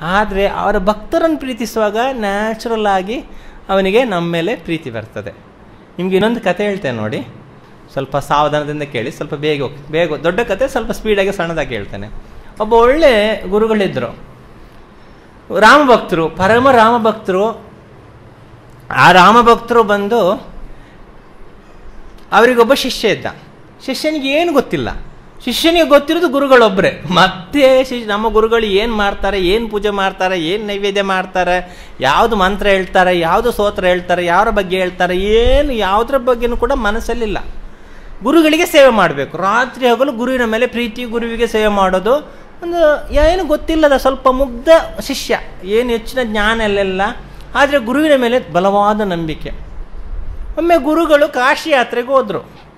ಆದರೆ ಅವರ ಭಕ್ತರನ್ನು ಪ್ರೀತಿಸುವಾಗ ನ್ಯಾಚುರಲ್ ಆಗಿ ಅವನಿಗೆ ನಮ್ಮ ಮೇಲೆ ಪ್ರೀತಿ ಬರ್ತದೆ ನಿಮ್ಗೆ ಇನ್ನೊಂದು ಕತೆ ಹೇಳ್ತೇನೆ ನೋಡಿ ಸ್ವಲ್ಪ ಸಾವಧಾನದಿಂದ ಕೇಳಿ ಸ್ವಲ್ಪ ಬೇಗ ಹೋಗಿ ಬೇಗ ದೊಡ್ಡ ಕತೆ ಸ್ವಲ್ಪ ಸ್ಪೀಡಾಗಿ ಸಣ್ಣದಾಗಿ ಹೇಳ್ತೇನೆ ಒಬ್ಬ ಒಳ್ಳೆ ಗುರುಗಳಿದ್ದರು ರಾಮಭಕ್ತರು ಪರಮ ರಾಮಭಕ್ತರು ಆ ರಾಮಭಕ್ತರು ಬಂದು ಅವರಿಗೊಬ್ಬ ಶಿಷ್ಯ ಇದ್ದ ಶಿಷ್ಯನಿಗೆ ಏನು ಗೊತ್ತಿಲ್ಲ ಶಿಷ್ಯನಿಗೆ ಗೊತ್ತಿರೋದು ಗುರುಗಳೊಬ್ಬರೇ ಮತ್ತೆ ಶಿಷ್ಯ ನಮ್ಮ ಗುರುಗಳು ಏನು ಮಾಡ್ತಾರೆ ಏನು ಪೂಜೆ ಮಾಡ್ತಾರೆ ಏನು ನೈವೇದ್ಯ ಮಾಡ್ತಾರೆ ಯಾವುದು ಮಂತ್ರ ಹೇಳ್ತಾರೆ ಯಾವುದು ಸ್ತೋತ್ರ ಹೇಳ್ತಾರೆ ಯಾರ ಬಗ್ಗೆ ಹೇಳ್ತಾರೆ ಏನು ಯಾವುದ್ರ ಬಗ್ಗೆನೂ ಕೂಡ ಮನಸ್ಸಲ್ಲಿಲ್ಲ ಗುರುಗಳಿಗೆ ಸೇವೆ ಮಾಡಬೇಕು ರಾತ್ರಿ ಹಗಲು ಗುರುವಿನ ಮೇಲೆ ಪ್ರೀತಿ ಗುರುವಿಗೆ ಸೇವೆ ಮಾಡೋದು ಒಂದು ಏನು ಗೊತ್ತಿಲ್ಲದ ಸ್ವಲ್ಪ ಮುಗ್ಧ ಶಿಷ್ಯ ಏನು ಹೆಚ್ಚಿನ ಜ್ಞಾನ ಅಲ್ಲೆಲ್ಲ ಆದರೆ ಗುರುವಿನ ಮೇಲೆ ಬಲವಾದ ನಂಬಿಕೆ ಒಮ್ಮೆ ಗುರುಗಳು ಕಾಶಿ ಯಾತ್ರೆಗೆ ಹೋದರು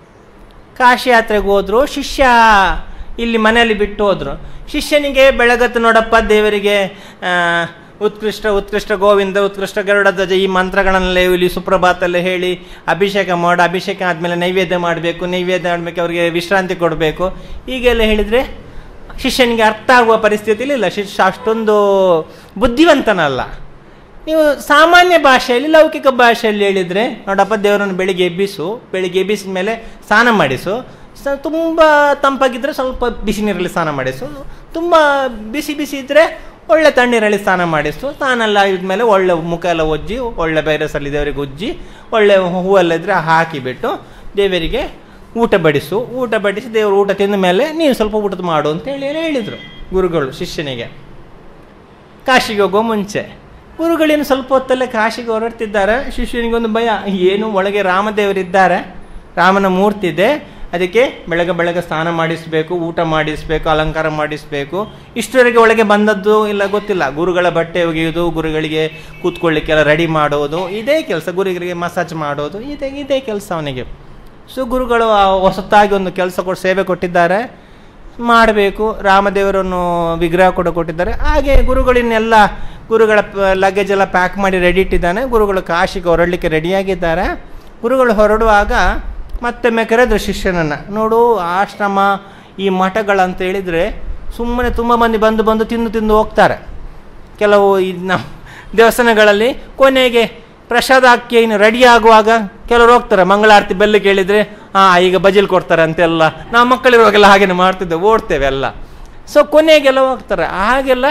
ಕಾಶಿ ಯಾತ್ರೆಗೆ ಹೋದರು ಶಿಷ್ಯ ಇಲ್ಲಿ ಮನೆಯಲ್ಲಿ ಬಿಟ್ಟು ಹೋದರು ಶಿಷ್ಯನಿಗೆ ಬೆಳಗತ್ತು ನೋಡಪ್ಪ ದೇವರಿಗೆ ಆ, ಉತ್ಕೃಷ್ಟ ಉತ್ಕೃಷ್ಟ ಗೋವಿಂದ ಉತ್ಕೃಷ್ಟ ಗರುಡ ಧ್ವಜ ಈ ಮಂತ್ರಗಳನ್ನೆಲ್ಲ ಇಲ್ಲಿ ಸುಪ್ರಭಾತಲ್ಲೇ ಹೇಳಿ ಅಭಿಷೇಕ ಮಾಡು ಅಭಿಷೇಕ ಆದಮೇಲೆ ನೈವೇದ್ಯ ಮಾಡಬೇಕು ನೈವೇದ್ಯ ಮಾಡಬೇಕು ಅವರಿಗೆ ವಿಶ್ರಾಂತಿ ಕೊಡಬೇಕು ಹೀಗೆಲ್ಲ ಹೇಳಿದರೆ ಶಿಷ್ಯನಿಗೆ ಅರ್ಥ ಆಗುವ ಪರಿಸ್ಥಿತಿಯಲ್ಲಿ ಇಲ್ಲ ಶಿಷ್ಯ ಅಷ್ಟೊಂದು ಬುದ್ಧಿವಂತನಲ್ಲ ನೀವು ಸಾಮಾನ್ಯ ಭಾಷೆಯಲ್ಲಿ ಲೌಕಿಕ ಭಾಷೆಯಲ್ಲಿ ಹೇಳಿದರೆ ನೋಡಪ್ಪ ದೇವರನ್ನು ಬೆಳಿಗ್ಗೆ ಎಬ್ಬಿಸು ಬೆಳಿಗ್ಗೆ ಎಬ್ಬಿಸಿದ ಮೇಲೆ ಸ್ನಾನ ಮಾಡಿಸು ಸ ತುಂಬ ತಂಪಾಗಿದ್ದರೆ ಸ್ವಲ್ಪ ಬಿಸಿ ನೀರಲ್ಲಿ ಸ್ನಾನ ಮಾಡಿಸು ತುಂಬ ಬಿಸಿ ಬಿಸಿ ಇದ್ದರೆ ಒಳ್ಳೆ ತಣ್ಣೀರಲ್ಲಿ ಸ್ನಾನ ಮಾಡಿಸು ಸ್ನಾನ ಎಲ್ಲ ಇದ್ಮೇಲೆ ಒಳ್ಳೆ ಮುಖ ಎಲ್ಲ ಒಜ್ಜಿ ಒಳ್ಳೆ ಬೈರಸಲ್ಲಿ ದೇವರಿಗೆ ಉಜ್ಜಿ ಒಳ್ಳೆ ಹೂವೆಲ್ಲ ಇದ್ದರೆ ಹಾಕಿಬಿಟ್ಟು ದೇವರಿಗೆ ಊಟ ಬಡಿಸು ಊಟ ಬಡಿಸಿ ದೇವರು ಊಟ ತಿಂದ ಮೇಲೆ ನೀನು ಸ್ವಲ್ಪ ಊಟದ ಮಾಡು ಅಂತ ಹೇಳಿ ಹೇಳಿದರು ಗುರುಗಳು ಶಿಷ್ಯನಿಗೆ ಕಾಶಿಗೆ ಹೋಗೋ ಮುಂಚೆ ಗುರುಗಳೇನು ಸ್ವಲ್ಪ ಹೊತ್ತಲ್ಲೇ ಕಾಶಿಗೆ ಹೊರಡ್ತಿದ್ದಾರೆ ಶಿಷ್ಯನಿಗೊಂದು ಭಯ ಏನು ಒಳಗೆ ರಾಮದೇವರಿದ್ದಾರೆ ರಾಮನ ಮೂರ್ತಿ ಇದೆ ಅದಕ್ಕೆ ಬೆಳಗ್ಗೆ ಬೆಳಗ್ಗೆ ಸ್ನಾನ ಮಾಡಿಸಬೇಕು ಊಟ ಮಾಡಿಸಬೇಕು ಅಲಂಕಾರ ಮಾಡಿಸಬೇಕು ಇಷ್ಟರವರೆಗೆ ಒಳಗೆ ಬಂದದ್ದು ಇಲ್ಲ ಗೊತ್ತಿಲ್ಲ ಗುರುಗಳ ಬಟ್ಟೆ ಒಗೆಯೋದು ಗುರುಗಳಿಗೆ ಕೂತ್ಕೊಳ್ಳಿಕ್ಕೆಲ್ಲ ರೆಡಿ ಮಾಡೋದು ಇದೇ ಕೆಲಸ ಗುರುಗಳಿಗೆ ಮಸಾಜ್ ಮಾಡೋದು ಇದೇ ಇದೇ ಕೆಲಸ ಅವನಿಗೆ ಸೊ ಗುರುಗಳು ಆ ಹೊಸತಾಗಿ ಒಂದು ಕೆಲಸ ಕೊಟ್ಟು ಸೇವೆ ಕೊಟ್ಟಿದ್ದಾರೆ ಮಾಡಬೇಕು ರಾಮದೇವರನ್ನು ವಿಗ್ರಹ ಕೂಡ ಕೊಟ್ಟಿದ್ದಾರೆ ಹಾಗೆ ಗುರುಗಳಿನ್ನೆಲ್ಲ ಗುರುಗಳ ಲಗೇಜ್ ಎಲ್ಲ ಪ್ಯಾಕ್ ಮಾಡಿ ರೆಡಿ ಇಟ್ಟಿದ್ದಾನೆ ಗುರುಗಳು ಕಾಶಿಗೆ ಹೊರಡಲಿಕ್ಕೆ ರೆಡಿಯಾಗಿದ್ದಾರೆ ಗುರುಗಳು ಹೊರಡುವಾಗ ಮತ್ತೊಮ್ಮೆ ಕರೆದ್ರು ಶಿಷ್ಯನನ್ನು ನೋಡು ಆಶ್ರಮ ಈ ಮಠಗಳಂತ ಹೇಳಿದರೆ ಸುಮ್ಮನೆ ತುಂಬ ಮಂದಿ ಬಂದು ಬಂದು ತಿಂದು ತಿಂದು ಹೋಗ್ತಾರೆ ಕೆಲವು ಇದು ನಮ್ಮ ದೇವಸ್ಥಾನಗಳಲ್ಲಿ ಕೊನೆಗೆ ಪ್ರಸಾದ ಹಾಕಿ ಇನ್ನು ರೆಡಿ ಆಗುವಾಗ ಕೆಲವರು ಹೋಗ್ತಾರೆ ಮಂಗಳಾರತಿ ಬೆಲ್ಲ ಕೇಳಿದರೆ ಹಾಂ ಈಗ ಬಜಿಲ್ ಕೊಡ್ತಾರೆ ಅಂತೆಲ್ಲ ನಾವು ಮಕ್ಕಳಿರುವಾಗೆಲ್ಲ ಹಾಗೇನೆ ಮಾಡ್ತಿದ್ದೆ ಓಡ್ತೇವೆ ಎಲ್ಲ ಸೊ ಕೊನೆಗೆಲ್ಲ ಹೋಗ್ತಾರೆ ಹಾಗೆಲ್ಲ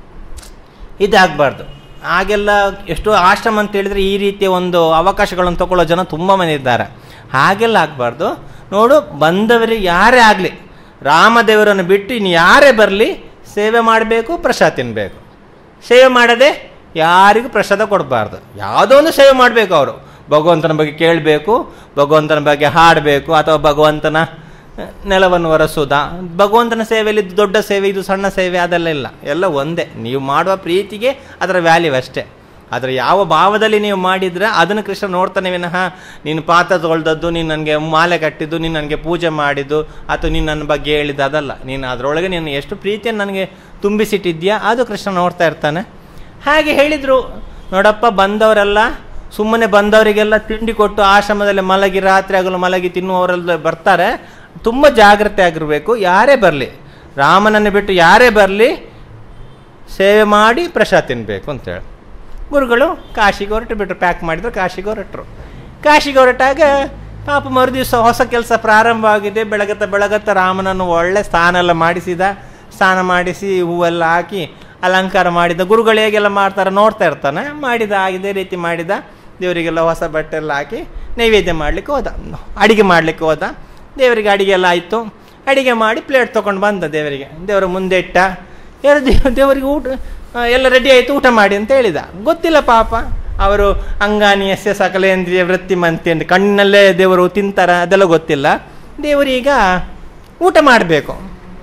ಇದಾಗಬಾರ್ದು ಹಾಗೆಲ್ಲ ಎಷ್ಟೋ ಆಶ್ರಮ ಅಂತ ಹೇಳಿದರೆ ಈ ರೀತಿಯ ಒಂದು ಅವಕಾಶಗಳನ್ನು ತಗೊಳ್ಳೋ ಜನ ತುಂಬ ಮಂದಿ ಇದ್ದಾರೆ ಹಾಗೆಲ್ಲ ಆಗಬಾರ್ದು ನೋಡು ಬಂದವರಿಗೆ ಯಾರೇ ಆಗಲಿ ರಾಮದೇವರನ್ನು ಬಿಟ್ಟು ಇನ್ನು ಯಾರೇ ಬರಲಿ ಸೇವೆ ಮಾಡಬೇಕು ಪ್ರಸಾದ ತಿನ್ನಬೇಕು ಸೇವೆ ಮಾಡದೆ ಯಾರಿಗೂ ಪ್ರಸಾದ ಕೊಡಬಾರ್ದು ಯಾವುದೋ ಒಂದು ಸೇವೆ ಮಾಡಬೇಕು ಅವರು ಭಗವಂತನ ಬಗ್ಗೆ ಕೇಳಬೇಕು ಭಗವಂತನ ಬಗ್ಗೆ ಹಾಡಬೇಕು ಅಥವಾ ಭಗವಂತನ ನೆಲವನ್ನು ಒರೆಸೋದ ಭಗವಂತನ ಸೇವೆಯಲ್ಲಿ ಇದು ದೊಡ್ಡ ಸೇವೆ ಇದು ಸಣ್ಣ ಸೇವೆ ಅದೆಲ್ಲ ಇಲ್ಲ ಎಲ್ಲ ಒಂದೇ ನೀವು ಮಾಡುವ ಪ್ರೀತಿಗೆ ಅದರ ವ್ಯಾಲ್ಯೂ ಅಷ್ಟೇ ಆದರೆ ಯಾವ ಭಾವದಲ್ಲಿ ನೀವು ಮಾಡಿದರೆ ಅದನ್ನು ಕೃಷ್ಣ ನೋಡ್ತಾನೆ ವಿನಃ ನೀನು ಪಾತ್ರ ತೊಳ್ದದ್ದು ನೀನು ನನಗೆ ಮಾಲೆ ಕಟ್ಟಿದ್ದು ನೀನು ನನಗೆ ಪೂಜೆ ಮಾಡಿದ್ದು ಅಥವಾ ನೀನು ನನ್ನ ಬಗ್ಗೆ ಹೇಳಿದ್ದು ಅದಲ್ಲ ನೀನು ಅದರೊಳಗೆ ನೀನು ಎಷ್ಟು ಪ್ರೀತಿಯನ್ನು ನನಗೆ ತುಂಬಿಸಿಟ್ಟಿದ್ಯಾ ಅದು ಕೃಷ್ಣ ನೋಡ್ತಾ ಇರ್ತಾನೆ ಹಾಗೆ ಹೇಳಿದರು ನೋಡಪ್ಪ ಬಂದವರೆಲ್ಲ ಸುಮ್ಮನೆ ಬಂದವರಿಗೆಲ್ಲ ತಿಂಡಿ ಕೊಟ್ಟು ಆಶ್ರಮದಲ್ಲಿ ಮಲಗಿ ರಾತ್ರಿ ಆಗಲು ಮಲಗಿ ತಿನ್ನುವವರೆಲ್ಲ ಬರ್ತಾರೆ ತುಂಬ ಜಾಗ್ರತೆ ಆಗಿರಬೇಕು ಯಾರೇ ಬರಲಿ ರಾಮನನ್ನು ಬಿಟ್ಟು ಯಾರೇ ಬರಲಿ ಸೇವೆ ಮಾಡಿ ಪ್ರಸಾದ ತಿನ್ನಬೇಕು ಅಂತೇಳಿ ಗುರುಗಳು ಕಾಶಿಗೆ ಹೊರಟು ಬಿಟ್ಟರು ಪ್ಯಾಕ್ ಮಾಡಿದ್ರು ಕಾಶಿಗೆ ಹೊರಟರು ಕಾಶಿಗೆ ಹೊರಟಾಗ ಪಾಪ ಮರುದಿವಸ ಹೊಸ ಕೆಲಸ ಪ್ರಾರಂಭ ಆಗಿದೆ ಬೆಳಗತ್ತ ಬೆಳಗತ್ತ ರಾಮನನ್ನು ಒಳ್ಳೆ ಸ್ನಾನ ಎಲ್ಲ ಮಾಡಿಸಿದ ಸ್ನಾನ ಮಾಡಿಸಿ ಹೂವೆಲ್ಲ ಹಾಕಿ ಅಲಂಕಾರ ಮಾಡಿದ ಗುರುಗಳು ಹೇಗೆಲ್ಲ ಮಾಡ್ತಾರೆ ನೋಡ್ತಾ ಇರ್ತಾನೆ ಮಾಡಿದ ಇದೇ ರೀತಿ ಮಾಡಿದ ದೇವರಿಗೆಲ್ಲ ಹೊಸ ಬಟ್ಟೆ ಎಲ್ಲ ಹಾಕಿ ನೈವೇದ್ಯ ಮಾಡಲಿಕ್ಕೆ ಹೋದ ಅಡಿಗೆ ಮಾಡಲಿಕ್ಕೆ ಹೋದ ದೇವರಿಗೆ ಅಡಿಗೆ ಎಲ್ಲ ಆಯಿತು ಅಡಿಗೆ ಮಾಡಿ ಪ್ಲೇಟ್ ತೊಗೊಂಡು ಬಂದ ದೇವರಿಗೆ ದೇವರ ಮುಂದೆ ಇಟ್ಟ ಯಾರು ದೇವ ದೇವರಿಗೆ ಊಟ ಆ, ಎಲ್ಲ ರೆಡಿ ಆಯಿತು ಊಟ ಮಾಡಿ ಅಂತ ಹೇಳಿದ ಗೊತ್ತಿಲ್ಲ ಪಾಪ ಅವರು ಅಂಗಾನಿಯಸ್ಯ ಸಕಲೇಂದ್ರಿಯ ವೃತ್ತಿಮಂತಿ ಅಂತ ಕಣ್ಣಲ್ಲೇ ದೇವರು ತಿಂತಾರ ಅದೆಲ್ಲ ಗೊತ್ತಿಲ್ಲ ದೇವರೀಗ ಊಟ ಮಾಡಬೇಕು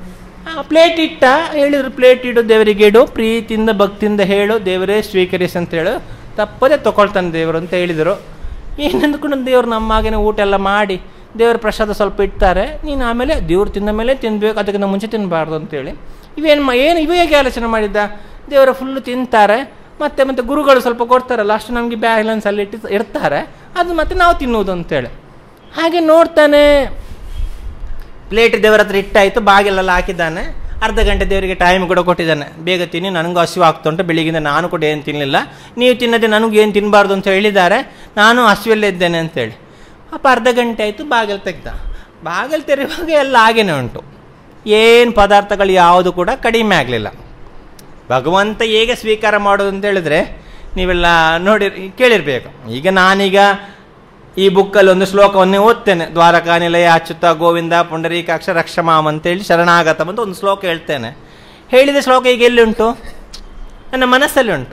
ಪ್ಲೇಟ್ ಇಟ್ಟ ಹೇಳಿದ್ರು ಪ್ಲೇಟ್ ಇಡು ದೇವರಿಗೆ ಇಡು ಪ್ರೀತಿಯಿಂದ ಭಕ್ತಿಯಿಂದ ಹೇಳು ದೇವರೇ ಸ್ವೀಕರಿಸಿ ಅಂತ ಹೇಳು ತಪ್ಪದೆ ತಗೊಳ್ತಾನೆ ದೇವರು ಅಂತ ಹೇಳಿದರು ಏನಂದ್ಕೊಂಡು ದೇವ್ರು ನಮ್ಮ ಹಾಗೇನೆ ಊಟ ಎಲ್ಲ ಮಾಡಿ ದೇವ್ರ ಪ್ರಸಾದ ಸ್ವಲ್ಪ ಇಡ್ತಾರೆ ನೀನು ಆಮೇಲೆ ದೇವ್ರು ತಿಂದ ಮೇಲೆ ತಿನ್ನಬೇಕು ಅದಕ್ಕಿಂತ ಮುಂಚೆ ತಿನ್ನಬಾರ್ದು ಅಂತೇಳಿ ಇವೇನು ಮ ಏನು ಇವ ಹೇಗೆ ಆಲೋಚನೆ ಮಾಡಿದ್ದ ದೇವರು ಫುಲ್ಲು ತಿಂತಾರೆ ಮತ್ತೆ ಮತ್ತೆ ಗುರುಗಳು ಸ್ವಲ್ಪ ಕೊಡ್ತಾರಲ್ಲ ಅಷ್ಟು ನಮಗೆ ಬ್ಯಾಲೆನ್ಸ್ ಅಲ್ಲಿ ಇಟ್ಟು ಇರ್ತಾರೆ ಅದು ಮತ್ತೆ ನಾವು ತಿನ್ನುವುದು ಅಂತೇಳಿ ಹಾಗೆ ನೋಡ್ತಾನೆ ಪ್ಲೇಟ್ ದೇವರ ಹತ್ರ ಇಟ್ಟಾಯಿತು ಬಾಗಿಲೆಲ್ಲ ಹಾಕಿದ್ದಾನೆ ಅರ್ಧ ಗಂಟೆ ದೇವರಿಗೆ ಟೈಮ್ ಕೂಡ ಕೊಟ್ಟಿದ್ದಾನೆ ಬೇಗ ತಿನ್ನಿ ನನಗೂ ಹಸಿವು ಆಗ್ತಾ ಉಂಟು ಬೆಳಿಗ್ಗಿಂದ ನಾನು ಕೂಡ ಏನು ತಿನ್ನಲಿಲ್ಲ ನೀವು ತಿನ್ನದೆ ನನಗೂ ಏನು ತಿನ್ನಬಾರ್ದು ಅಂತ ಹೇಳಿದ್ದಾರೆ ನಾನು ಹಸಿವಲ್ಲೇ ಇದ್ದೇನೆ ಅಂತೇಳಿ ಅಪ್ಪ ಅರ್ಧ ಗಂಟೆ ಆಯಿತು ಬಾಗಿಲು ತೆಗ್ದ ಬಾಗಿಲು ತೆರೆಯುವಾಗ ಎಲ್ಲ ಹಾಗೇನೆ ಉಂಟು ಏನು ಪದಾರ್ಥಗಳು ಯಾವುದು ಕೂಡ ಕಡಿಮೆ ಆಗಲಿಲ್ಲ ಭಗವಂತ ಹೇಗೆ ಸ್ವೀಕಾರ ಮಾಡೋದು ಅಂತ ಹೇಳಿದ್ರೆ ನೀವೆಲ್ಲ ನೋಡಿ ಕೇಳಿರ್ಬೇಕು ಈಗ ನಾನೀಗ ಈ ಬುಕ್ಕಲ್ಲಿ ಒಂದು ಶ್ಲೋಕವನ್ನೇ ಓದ್ತೇನೆ ದ್ವಾರಕಾನಿಲಯ ಅಚ್ಯುತ ಗೋವಿಂದ ಪುಂಡರೀಕಾಕ್ಷ ರಕ್ಷಮಾಮ್ ಅಂತೇಳಿ ಶರಣಾಗತ ಅಂತ ಒಂದು ಶ್ಲೋಕ ಹೇಳ್ತೇನೆ ಹೇಳಿದ ಶ್ಲೋಕ ಈಗ ಎಲ್ಲಿ ಉಂಟು ನನ್ನ ಮನಸ್ಸಲ್ಲಿ ಉಂಟು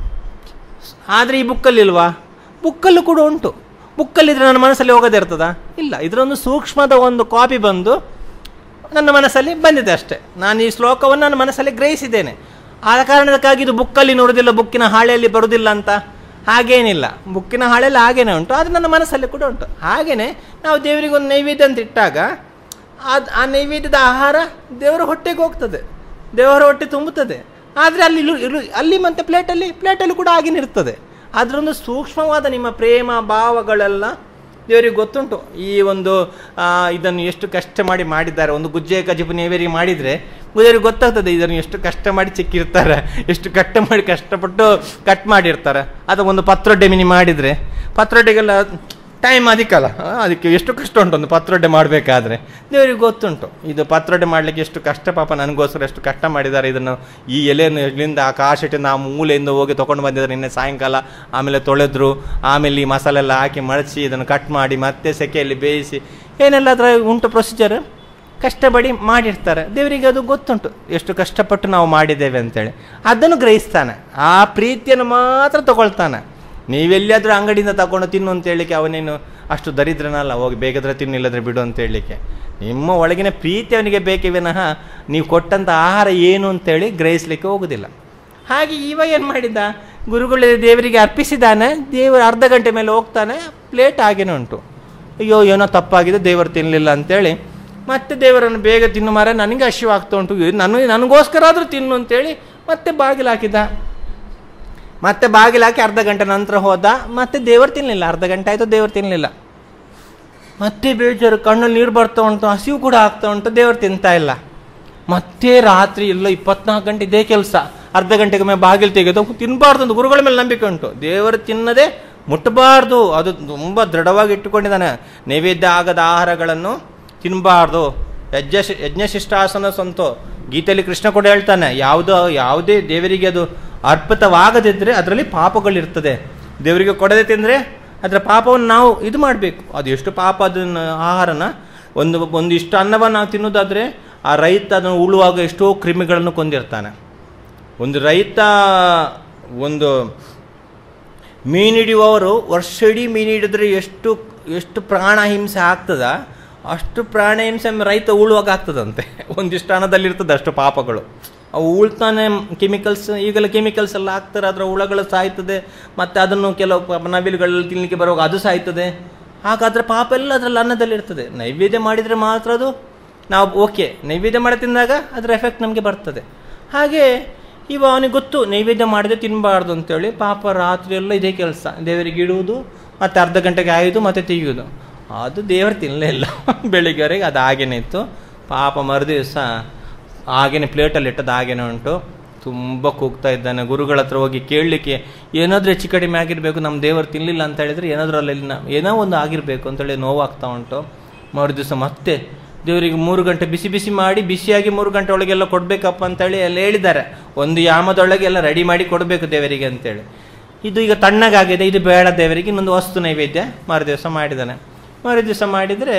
ಆದರೆ ಈ ಬುಕ್ಕಲ್ಲಿ ಇಲ್ವಾ ಬುಕ್ಕಲ್ಲೂ ಕೂಡ ಉಂಟು ಬುಕ್ಕಲ್ಲಿದ್ರೆ ನನ್ನ ಮನಸ್ಸಲ್ಲಿ ಹೋಗೋದೇ ಇರ್ತದಾ ಇಲ್ಲ ಇದರೊಂದು ಸೂಕ್ಷ್ಮದ ಒಂದು ಕಾಪಿ ಬಂದು ನನ್ನ ಮನಸ್ಸಲ್ಲಿ ಬಂದಿದೆ ಅಷ್ಟೇ ನಾನು ಈ ಶ್ಲೋಕವನ್ನು ನನ್ನ ಮನಸ್ಸಲ್ಲಿ ಗ್ರಹಿಸಿದ್ದೇನೆ ಆದ ಕಾರಣಕ್ಕಾಗಿ ಇದು ಬುಕ್ಕಲ್ಲಿ ನೋಡೋದಿಲ್ಲ ಬುಕ್ಕಿನ ಹಾಳೆಯಲ್ಲಿ ಬರುವುದಿಲ್ಲ ಅಂತ ಹಾಗೇನಿಲ್ಲ ಬುಕ್ಕಿನ ಹಾಳೆಯಲ್ಲಿ ಹಾಗೇನೆ ಉಂಟು ಅದು ನನ್ನ ಮನಸ್ಸಲ್ಲಿ ಕೂಡ ಉಂಟು ಹಾಗೇನೆ ನಾವು ದೇವರಿಗೆ ಒಂದು ನೈವೇದ್ಯ ಅಂತ ಇಟ್ಟಾಗ ಅದು ಆ ನೈವೇದ್ಯದ ಆಹಾರ ದೇವರ ಹೊಟ್ಟೆಗೆ ಹೋಗ್ತದೆ ದೇವರ ಹೊಟ್ಟೆ ತುಂಬುತ್ತದೆ ಆದರೆ ಅಲ್ಲಿ ಇಲು- ಇಲು- ಅಲ್ಲಿ ಮತ್ತು ಪ್ಲೇಟಲ್ಲಿ ಪ್ಲೇಟಲ್ಲಿ ಕೂಡ ಹಾಗೇನೆ ಇರ್ತದೆ ಅದರೊಂದು ಸೂಕ್ಷ್ಮವಾದ ನಿಮ್ಮ ಪ್ರೇಮ ಭಾವಗಳೆಲ್ಲ ದೇವರಿಗೆ ಗೊತ್ತುಂಟು ಈ ಒಂದು ಆ, ಇದನ್ನು ಎಷ್ಟು ಕಷ್ಟ ಮಾಡಿ ಮಾಡಿದ್ದಾರೆ ಒಂದು ಗುಜ್ಜೆ ಕಜಿಪು ನೇವೇರಿಗೆ ಮಾಡಿದರೆ ದೇವರಿಗೆ ಗೊತ್ತಾಗ್ತದೆ ಇದನ್ನು ಎಷ್ಟು ಕಷ್ಟ ಮಾಡಿ ಚಿಕ್ಕಿರ್ತಾರೆ ಎಷ್ಟು ಕಷ್ಟ ಮಾಡಿ ಕಷ್ಟಪಟ್ಟು ಕಟ್ ಮಾಡಿರ್ತಾರೆ ಅಥವಾ ಒಂದು ಪತ್ರೊಡ್ಡೆ ಮಿನಿ ಮಾಡಿದರೆ ಪತ್ರೊಡ್ಡೆಗೆಲ್ಲ ಟೈಮ್ ಅದಕ್ಕಲ್ಲ ಆ, ಅದಕ್ಕೆ ಎಷ್ಟು ಕಷ್ಟ ಉಂಟು ಒಂದು ಪತ್ರೊಡ್ಡೆ ಮಾಡಬೇಕಾದ್ರೆ ದೇವರಿಗೆ ಗೊತ್ತುಂಟು ಇದು ಪತ್ರೊಡ್ಡೆ ಮಾಡಲಿಕ್ಕೆ ಎಷ್ಟು ಕಷ್ಟ ಪಾಪ ನನಗೋಸ್ಕರ ಎಷ್ಟು ಕಷ್ಟ ಮಾಡಿದ್ದಾರೆ ಇದನ್ನು ಈ ಎಲೆಯನ್ನು ಇಲ್ಲಿಂದ ಆ ಕಾಶಿಟ್ಟಿಂದ ಆ ಮೂಲೆಯಿಂದ ಹೋಗಿ ತೊಗೊಂಡು ಬಂದಿದ್ದಾರೆ ನಿನ್ನೆ ಸಾಯಂಕಾಲ ಆಮೇಲೆ ತೊಳೆದ್ರು ಆಮೇಲೆ ಈ ಮಸಾಲೆ ಎಲ್ಲ ಹಾಕಿ ಮಡಚಿ ಇದನ್ನು ಕಟ್ ಮಾಡಿ ಮತ್ತೆ ಸೆಕೆಯಲ್ಲಿ ಬೇಯಿಸಿ ಏನೆಲ್ಲ ಅದರ ಉಂಟು ಪ್ರೊಸೀಜರ್ ಕಷ್ಟಪಡಿ ಮಾಡಿರ್ತಾರೆ ದೇವರಿಗೆ ಅದು ಗೊತ್ತುಂಟು ಎಷ್ಟು ಕಷ್ಟಪಟ್ಟು ನಾವು ಮಾಡಿದ್ದೇವೆ ಅಂತೇಳಿ ಅದನ್ನು ಗ್ರಹಿಸ್ತಾನೆ ಆ ಪ್ರೀತಿಯನ್ನು ಮಾತ್ರ ತಗೊಳ್ತಾನೆ ನೀವೆಲ್ಲಿಯಾದರೂ ಅಂಗಡಿಯಿಂದ ತಗೊಂಡು ತಿನ್ನು ಅಂತ ಹೇಳಲಿಕ್ಕೆ ಅವನೇನು ಅಷ್ಟು ದರಿದ್ರನಲ್ಲ ಹೋಗಿ ಬೇಗದ್ರೆ ತಿನ್ನು ಇಲ್ಲದ್ರೆ ಬಿಡು ಅಂತ ಹೇಳಲಿಕ್ಕೆ ನಿಮ್ಮ ಒಳಗಿನ ಪ್ರೀತಿ ಅವನಿಗೆ ಬೇಕೇ ವಿನಃ ನೀವು ಕೊಟ್ಟಂಥ ಆಹಾರ ಏನು ಅಂತೇಳಿ ಗ್ರಹಿಸಲಿಕ್ಕೆ ಹೋಗುದಿಲ್ಲ ಹಾಗೆ ಇವ ಏನು ಮಾಡಿದ ಗುರುಗಳು ದೇವರಿಗೆ ಅರ್ಪಿಸಿದಾನೆ ದೇವರು ಅರ್ಧ ಗಂಟೆ ಮೇಲೆ ಹೋಗ್ತಾನೆ ಪ್ಲೇಟ್ ಹಾಗೇನೆ ಉಂಟು ಅಯ್ಯೋ ಏನೋ ತಪ್ಪಾಗಿದೆ ದೇವರು ತಿನ್ನಲಿಲ್ಲ ಅಂತೇಳಿ ಮತ್ತೆ ದೇವರನ್ನು ಬೇಗ ತಿನ್ನು ಮಾರ ನನಗೆ ಹಸಿವು ಆಗ್ತಾ ಉಂಟು ಇದು ನನಗೆ ನನಗೋಸ್ಕರ ಆದರೂ ತಿನ್ನು ಅಂತೇಳಿ ಮತ್ತೆ ಬಾಗಿಲು ಹಾಕಿದ ಮತ್ತೆ ಬಾಗಿಲು ಹಾಕಿ ಅರ್ಧ ಗಂಟೆ ನಂತರ ಹೋದ ಮತ್ತೆ ದೇವರು ತಿನ್ನಲಿಲ್ಲ ಅರ್ಧ ಗಂಟೆ ಆಯಿತು ದೇವರು ತಿನ್ನಲಿಲ್ಲ ಮತ್ತೆ ಬೇಜಾರು ಕಣ್ಣಲ್ಲಿ ನೀರು ಬರ್ತಾ ಉಂಟು ಹಸಿವು ಕೂಡ ಆಗ್ತಾ ಉಂಟು ದೇವರು ತಿಂತಾ ಇಲ್ಲ ಮತ್ತೆ ರಾತ್ರಿ ಎಲ್ಲ ಇಪ್ಪತ್ನಾಲ್ಕು ಗಂಟೆ ಇದೇ ಕೆಲಸ ಅರ್ಧ ಗಂಟೆಗೆ ಮೇಲೆ ಬಾಗಿಲು ತೆಗೆದು ತಿನ್ನಬಾರ್ದು ಅಂತ ಗುರುಗಳ ಮೇಲೆ ನಂಬಿಕೆ ಉಂಟು ದೇವರು ತಿನ್ನದೆ ಮುಟ್ಟಬಾರ್ದು ಅದು ತುಂಬ ದೃಢವಾಗಿ ಇಟ್ಟುಕೊಂಡಿದ್ದಾನೆ ನೈವೇದ್ಯ ಆಗದ ಆಹಾರಗಳನ್ನು ತಿನ್ನಬಾರ್ದು ಯಜ್ಞ ಯಜ್ಞಶಿಷ್ಟಾಸನ ಸ್ವಂತು ಗೀತೆಯಲ್ಲಿ ಕೃಷ್ಣ ಕೂಡ ಹೇಳ್ತಾನೆ ಯಾವುದೋ ಯಾವುದೇ ದೇವರಿಗೆ ಅದು ಅರ್ಪಿತವಾಗದಿದ್ದರೆ ಅದರಲ್ಲಿ ಪಾಪಗಳಿರ್ತದೆ ದೇವರಿಗೆ ಕೊಡದೆ ತಿಂದರೆ ಅದರ ಪಾಪವನ್ನು ನಾವು ಇದು ಮಾಡಬೇಕು ಅದು ಎಷ್ಟು ಪಾಪ ಅದನ್ನು ಆಹಾರನ ಒಂದು ಒಂದು ಇಷ್ಟು ಅನ್ನವನ್ನು ನಾವು ತಿನ್ನೋದಾದರೆ ಆ ರೈತ ಅದನ್ನು ಉಳುವಾಗ ಎಷ್ಟೋ ಕ್ರಿಮಿಗಳನ್ನು ಕೊಂದಿರ್ತಾನೆ ಒಂದು ರೈತ ಒಂದು ಮೀನಿಡಿಯುವವರು ವರ್ಷ ಇಡೀ ಮೀನು ಹಿಡಿದ್ರೆ ಎಷ್ಟು ಎಷ್ಟು ಪ್ರಾಣ ಹಿಂಸೆ ಆಗ್ತದ ಅಷ್ಟು ಪ್ರಾಣ ಹಿಂಸೆ ರೈತ ಉಳುವಾಗ ಆಗ್ತದಂತೆ ಒಂದಿಷ್ಟು ಹಣದಲ್ಲಿ ಇರ್ತದೆ ಅಷ್ಟು ಪಾಪಗಳು ಅವು ಉಳ್ತಾನೆ ಕೆಮಿಕಲ್ಸ್ ಈಗೆಲ್ಲ ಕೆಮಿಕಲ್ಸ್ ಎಲ್ಲ ಹಾಕ್ತಾರೆ ಅದರ ಹುಳಗಳು ಸಾಯ್ತದೆ ಮತ್ತು ಅದನ್ನು ಕೆಲವು ಪಾಪ ನವಿಲುಗಳಲ್ಲಿ ತಿನ್ನಲಿಕ್ಕೆ ಬರುವಾಗ ಅದು ಸಾಯ್ತದೆ ಹಾಗಾದ್ರೆ ಪಾಪ ಎಲ್ಲ ಅದರಲ್ಲಿ ಅನ್ನದಲ್ಲಿ ಇರ್ತದೆ ನೈವೇದ್ಯ ಮಾಡಿದರೆ ಮಾತ್ರ ಅದು ನಾವು ಓಕೆ ನೈವೇದ್ಯ ಮಾಡಿ ತಿಂದಾಗ ಅದರ ಎಫೆಕ್ಟ್ ನಮಗೆ ಬರ್ತದೆ ಹಾಗೆ ಇವ ಅವನಿಗೆ ಗೊತ್ತು ನೈವೇದ್ಯ ಮಾಡದೆ ತಿನ್ನಬಾರ್ದು ಅಂತೇಳಿ ಪಾಪ ರಾತ್ರಿ ಎಲ್ಲ ಇದೇ ಕೆಲಸ ದೇವರಿಗೆ ಇಡುವುದು ಮತ್ತು ಅರ್ಧ ಗಂಟೆಗೆ ಆಯುವುದು ಮತ್ತು ತೆಗೆಯುವುದು ಅದು ದೇವರು ತಿನ್ನಲೇ ಇಲ್ಲ ಬೆಳಿಗ್ಗೆವರೆಗೆ ಅದು ಹಾಗೇನೆ ಇತ್ತು ಪಾಪ ಮರುದಿವಸ ಹಾಗೇನೆ ಪ್ಲೇಟಲ್ಲಿ ಇಟ್ಟದ್ದು ಹಾಗೇನೆ ಉಂಟು ತುಂಬ ಕೂಗ್ತಾ ಇದ್ದಾನೆ ಗುರುಗಳ ಹತ್ರ ಹೋಗಿ ಕೇಳಲಿಕ್ಕೆ ಏನಾದರೂ ಹೆಚ್ಚು ಕಡಿಮೆ ಆಗಿರಬೇಕು ನಮ್ಮ ದೇವರು ತಿನ್ನಲಿಲ್ಲ ಅಂತ ಹೇಳಿದರೆ ಏನಾದರೂ ಅಲ್ಲಿ ನ- ಏನೋ ಒಂದು ಆಗಿರಬೇಕು ಅಂತೇಳಿ ನೋವಾಗ್ತಾ ಉಂಟು ಮರುದಿವಸ ಮತ್ತೆ ದೇವರಿಗೆ ಮೂರು ಗಂಟೆ ಬಿಸಿ ಬಿಸಿ ಮಾಡಿ ಬಿಸಿಯಾಗಿ ಮೂರು ಗಂಟೆ ಒಳಗೆಲ್ಲ ಕೊಡಬೇಕಪ್ಪ ಅಂತೇಳಿ ಎಲ್ಲ ಹೇಳಿದ್ದಾರೆ ಒಂದು ಯಾಮದೊಳಗೆ ಎಲ್ಲ ರೆಡಿ ಮಾಡಿ ಕೊಡಬೇಕು ದೇವರಿಗೆ ಅಂತೇಳಿ ಇದು ಈಗ ತಣ್ಣಗಾಗಿದೆ ಇದು ಬೇಡ ದೇವರಿಗೆ ಇನ್ನೊಂದು ವಸ್ತು ನೈವೇದ್ಯ ಮರು ದಿವಸ ಮಾಡಿದ್ದಾನೆ ಮರು ದಿವಸ ಮಾಡಿದರೆ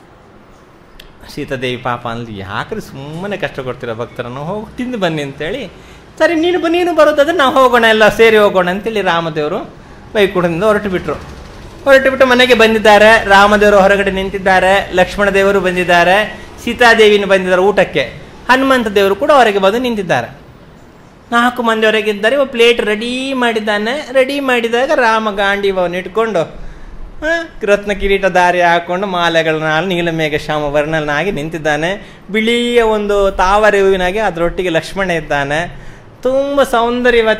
ಸೀತಾದೇವಿ ಪಾಪ ಅಲ್ಲಿ ಯಾಕ್ರೆ ಸುಮ್ಮನೆ ಕಷ್ಟ ಕೊಡ್ತೀರ ಭಕ್ತರನ್ನು ಹೋಗಿ ತಿಂದು ಬನ್ನಿ ಅಂತೇಳಿ ಸರಿ ನೀನು ಬ ನೀನು ಬರೋದಾದ್ರೆ ನಾವು ಹೋಗೋಣ ಎಲ್ಲ ಸೇರಿ ಹೋಗೋಣ ಅಂತೇಳಿ ರಾಮದೇವರು ಬೈಕುಡದಿಂದ ಹೊರಟು ಬಿಟ್ರು ಹೊರಟು ಬಿಟ್ಟು ಮನೆಗೆ ಬಂದಿದ್ದಾರೆ ರಾಮದೇವರು ಹೊರಗಡೆ ನಿಂತಿದ್ದಾರೆ ಲಕ್ಷ್ಮಣ ದೇವರು ಬಂದಿದ್ದಾರೆ ಸೀತಾದೇವಿನ ಬಂದಿದ್ದಾರೆ ಊಟಕ್ಕೆ ಹನುಮಂತ ದೇವರು ಕೂಡ ಹೊರಗೆ ಬಂದು ನಿಂತಿದ್ದಾರೆ ನಾಲ್ಕು ಮಂದಿ ಹೊರಗಿದ್ದಾರೆ ಇವ ಪ್ಲೇಟ್ ರೆಡಿ ಮಾಡಿದ್ದಾನೆ ರೆಡಿ ಮಾಡಿದಾಗ ರಾಮ ಗಾಂಡೀವವನ್ನು ಇಟ್ಕೊಂಡು ಆ, ರತ್ನ ಕಿರೀಟ ದಾರಿ ಹಾಕೊಂಡು ಮಾಲೆಗಳನ್ನ ನೀಲಮೇಘ ಶ್ಯಾಮ ವರ್ಣನಾಗಿ ನಿಂತಿದ್ದಾನೆ ಬಿಳಿಯ ಒಂದು ತಾವರೆ ಹೂವಿನಾಗೆ ಅದರೊಟ್ಟಿಗೆ ಲಕ್ಷ್ಮಣ ಇದ್ದಾನೆ ತುಂಬ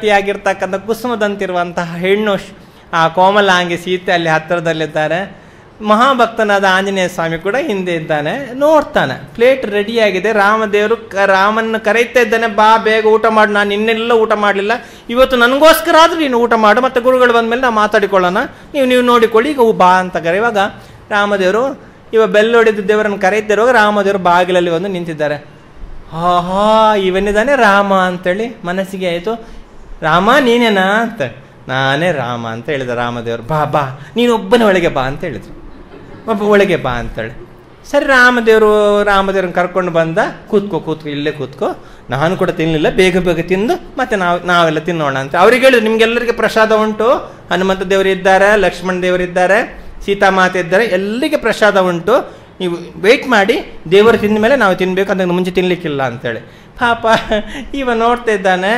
ಸೌಂದರ್ಯವತಿಯಾಗಿರ್ತಕ್ಕಂಥ ಕುಸುಮದಂತಿರುವಂತಹ ಹೆಣ್ಣು ಶ್- ಆ ಕೋಮಲಾಂಗಿ ಸೀತೆ ಅಲ್ಲಿ ಹತ್ತಿರದಲ್ಲಿದ್ದಾರೆ ಮಹಾಭಕ್ತನಾದ ಆಂಜನೇಯ ಸ್ವಾಮಿ ಕೂಡ ಹಿಂದೆ ಇದ್ದಾನೆ ನೋಡ್ತಾನೆ ಪ್ಲೇಟ್ ರೆಡಿಯಾಗಿದೆ ರಾಮದೇವರು ಕ ರಾಮನ್ನ ಕರೀತಾ ಇದ್ದಾನೆ ಬಾ ಬೇಗ ಊಟ ಮಾಡು ನಾನು ಇನ್ನೆಲ್ಲ ಊಟ ಮಾಡಲಿಲ್ಲ ಇವತ್ತು ನನಗೋಸ್ಕರ ಆದರೂ ನೀನು ಊಟ ಮಾಡು ಮತ್ತು ಗುರುಗಳು ಬಂದಮೇಲೆ ನಾವು ಮಾತಾಡಿಕೊಳ್ಳೋಣ ನೀವು ನೀವು ನೋಡಿಕೊಳ್ಳಿ ಈಗ ಬಾ ಅಂತ ಕರೆಯುವಾಗ ರಾಮದೇವರು ಇವ ಬೆಲ್ಲೊಡೆದು ದೇವರನ್ನು ಕರೆಯುತ್ತಿರುವಾಗ ರಾಮದೇವರು ಬಾಗಿಲಲ್ಲಿ ಬಂದು ನಿಂತಿದ್ದಾರೆ ಹಾ ಹಾ ಇವನಿದ್ದಾನೆ ರಾಮ ಅಂತೇಳಿ ಮನಸ್ಸಿಗೆ ಆಯಿತು ರಾಮ ನೀನೇನಾ ಅಂತ ನಾನೇ ರಾಮ ಅಂತ ಹೇಳಿದ ರಾಮದೇವರು ಬಾ ಬಾ ನೀನು ಒಬ್ಬನೇ ಒಳಗೆ ಬಾ ಅಂತ ಹೇಳಿದ್ರು ಒಬ್ಬ ಒಳಗೆ ಬಾ ಅಂತೇಳಿ ಸರಿ ರಾಮದೇವರು ರಾಮದೇವ್ರನ್ನ ಕರ್ಕೊಂಡು ಬಂದ ಕೂತ್ಕೋ ಕೂತ್ಕೋ ಇಲ್ಲೇ ಕೂತ್ಕೋ ನಾನು ಕೂಡ ತಿನ್ನಲಿಲ್ಲ ಬೇಗ ಬೇಗ ತಿಂದು ಮತ್ತೆ ನಾವು ನಾವೆಲ್ಲ ತಿನ್ನೋಣ ಅಂತ ಅವ್ರಿಗೆ ಹೇಳಿದ್ರು ನಿಮ್ಗೆಲ್ಲರಿಗೆ ಪ್ರಸಾದ ಉಂಟು ಹನುಮಂತ ದೇವರು ಇದ್ದಾರೆ ಲಕ್ಷ್ಮಣ ದೇವರು ಇದ್ದಾರೆ ಸೀತಾಮಾತೆ ಇದ್ದಾರೆ ಎಲ್ಲರಿಗೆ ಪ್ರಸಾದ ಉಂಟು ನೀವು ವೆಯ್ಟ್ ಮಾಡಿ ದೇವರು ತಿಂದ ಮೇಲೆ ನಾವು ತಿನ್ಬೇಕು ಅದಕ್ಕೆ ಮುಂಚೆ ತಿನ್ಲಿಕ್ಕಿಲ್ಲ ಅಂತೇಳಿ ಪಾಪ ಇವ ನೋಡ್ತಾ ಇದ್ದಾನೆ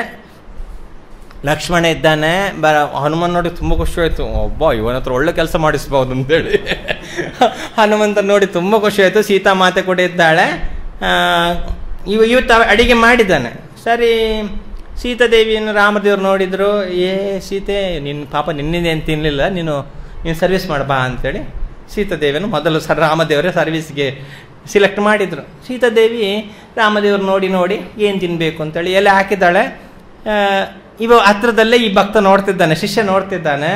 ಲಕ್ಷ್ಮಣ ಇದ್ದಾನೆ ಬರ ಹನುಮನ್ ನೋಡಿ ತುಂಬ ಖುಷಿ ಆಯಿತು ಒಬ್ಬ ಇವನ ಹತ್ರ ಒಳ್ಳೆ ಕೆಲಸ ಮಾಡಿಸ್ಬೋದು ಅಂತೇಳಿ ಹನುಮಂತ ನೋಡಿ ತುಂಬ ಖುಷಿ ಆಯಿತು ಸೀತಾಮಾತೆ ಕೂಡ ಇದ್ದಾಳೆ ಆ, ಇವ ಇವತ್ತು ಅವ ಅಡಿಗೆ ಮಾಡಿದ್ದಾನೆ ಸರಿ ಸೀತಾದೇವಿಯನ್ನು ರಾಮದೇವ್ರು ನೋಡಿದ್ರು ಏ ಸೀತೆ ನಿನ್ನ ಪಾಪ ನಿನ್ನೇನು ತಿನ್ನಲಿಲ್ಲ ನೀನು ನೀನು ಸರ್ವಿಸ್ ಮಾಡಬಾ ಅಂತೇಳಿ ಸೀತಾದೇವಿಯನ್ನು ಮೊದಲು ಸರ್ ರಾಮದೇವರೇ ಸರ್ವಿಸ್ಗೆ ಸಿಲೆಕ್ಟ್ ಮಾಡಿದರು ಸೀತಾದೇವಿ ರಾಮದೇವ್ರು ನೋಡಿ ನೋಡಿ ಏನು ತಿನ್ನಬೇಕು ಅಂತೇಳಿ ಎಲೆ ಹಾಕಿದ್ದಾಳೆ ಆ, ಇವ ಹತ್ರದಲ್ಲೇ ಈ ಭಕ್ತ ನೋಡ್ತಿದ್ದಾನೆ ಶಿಷ್ಯ ನೋಡ್ತಿದ್ದಾನೆ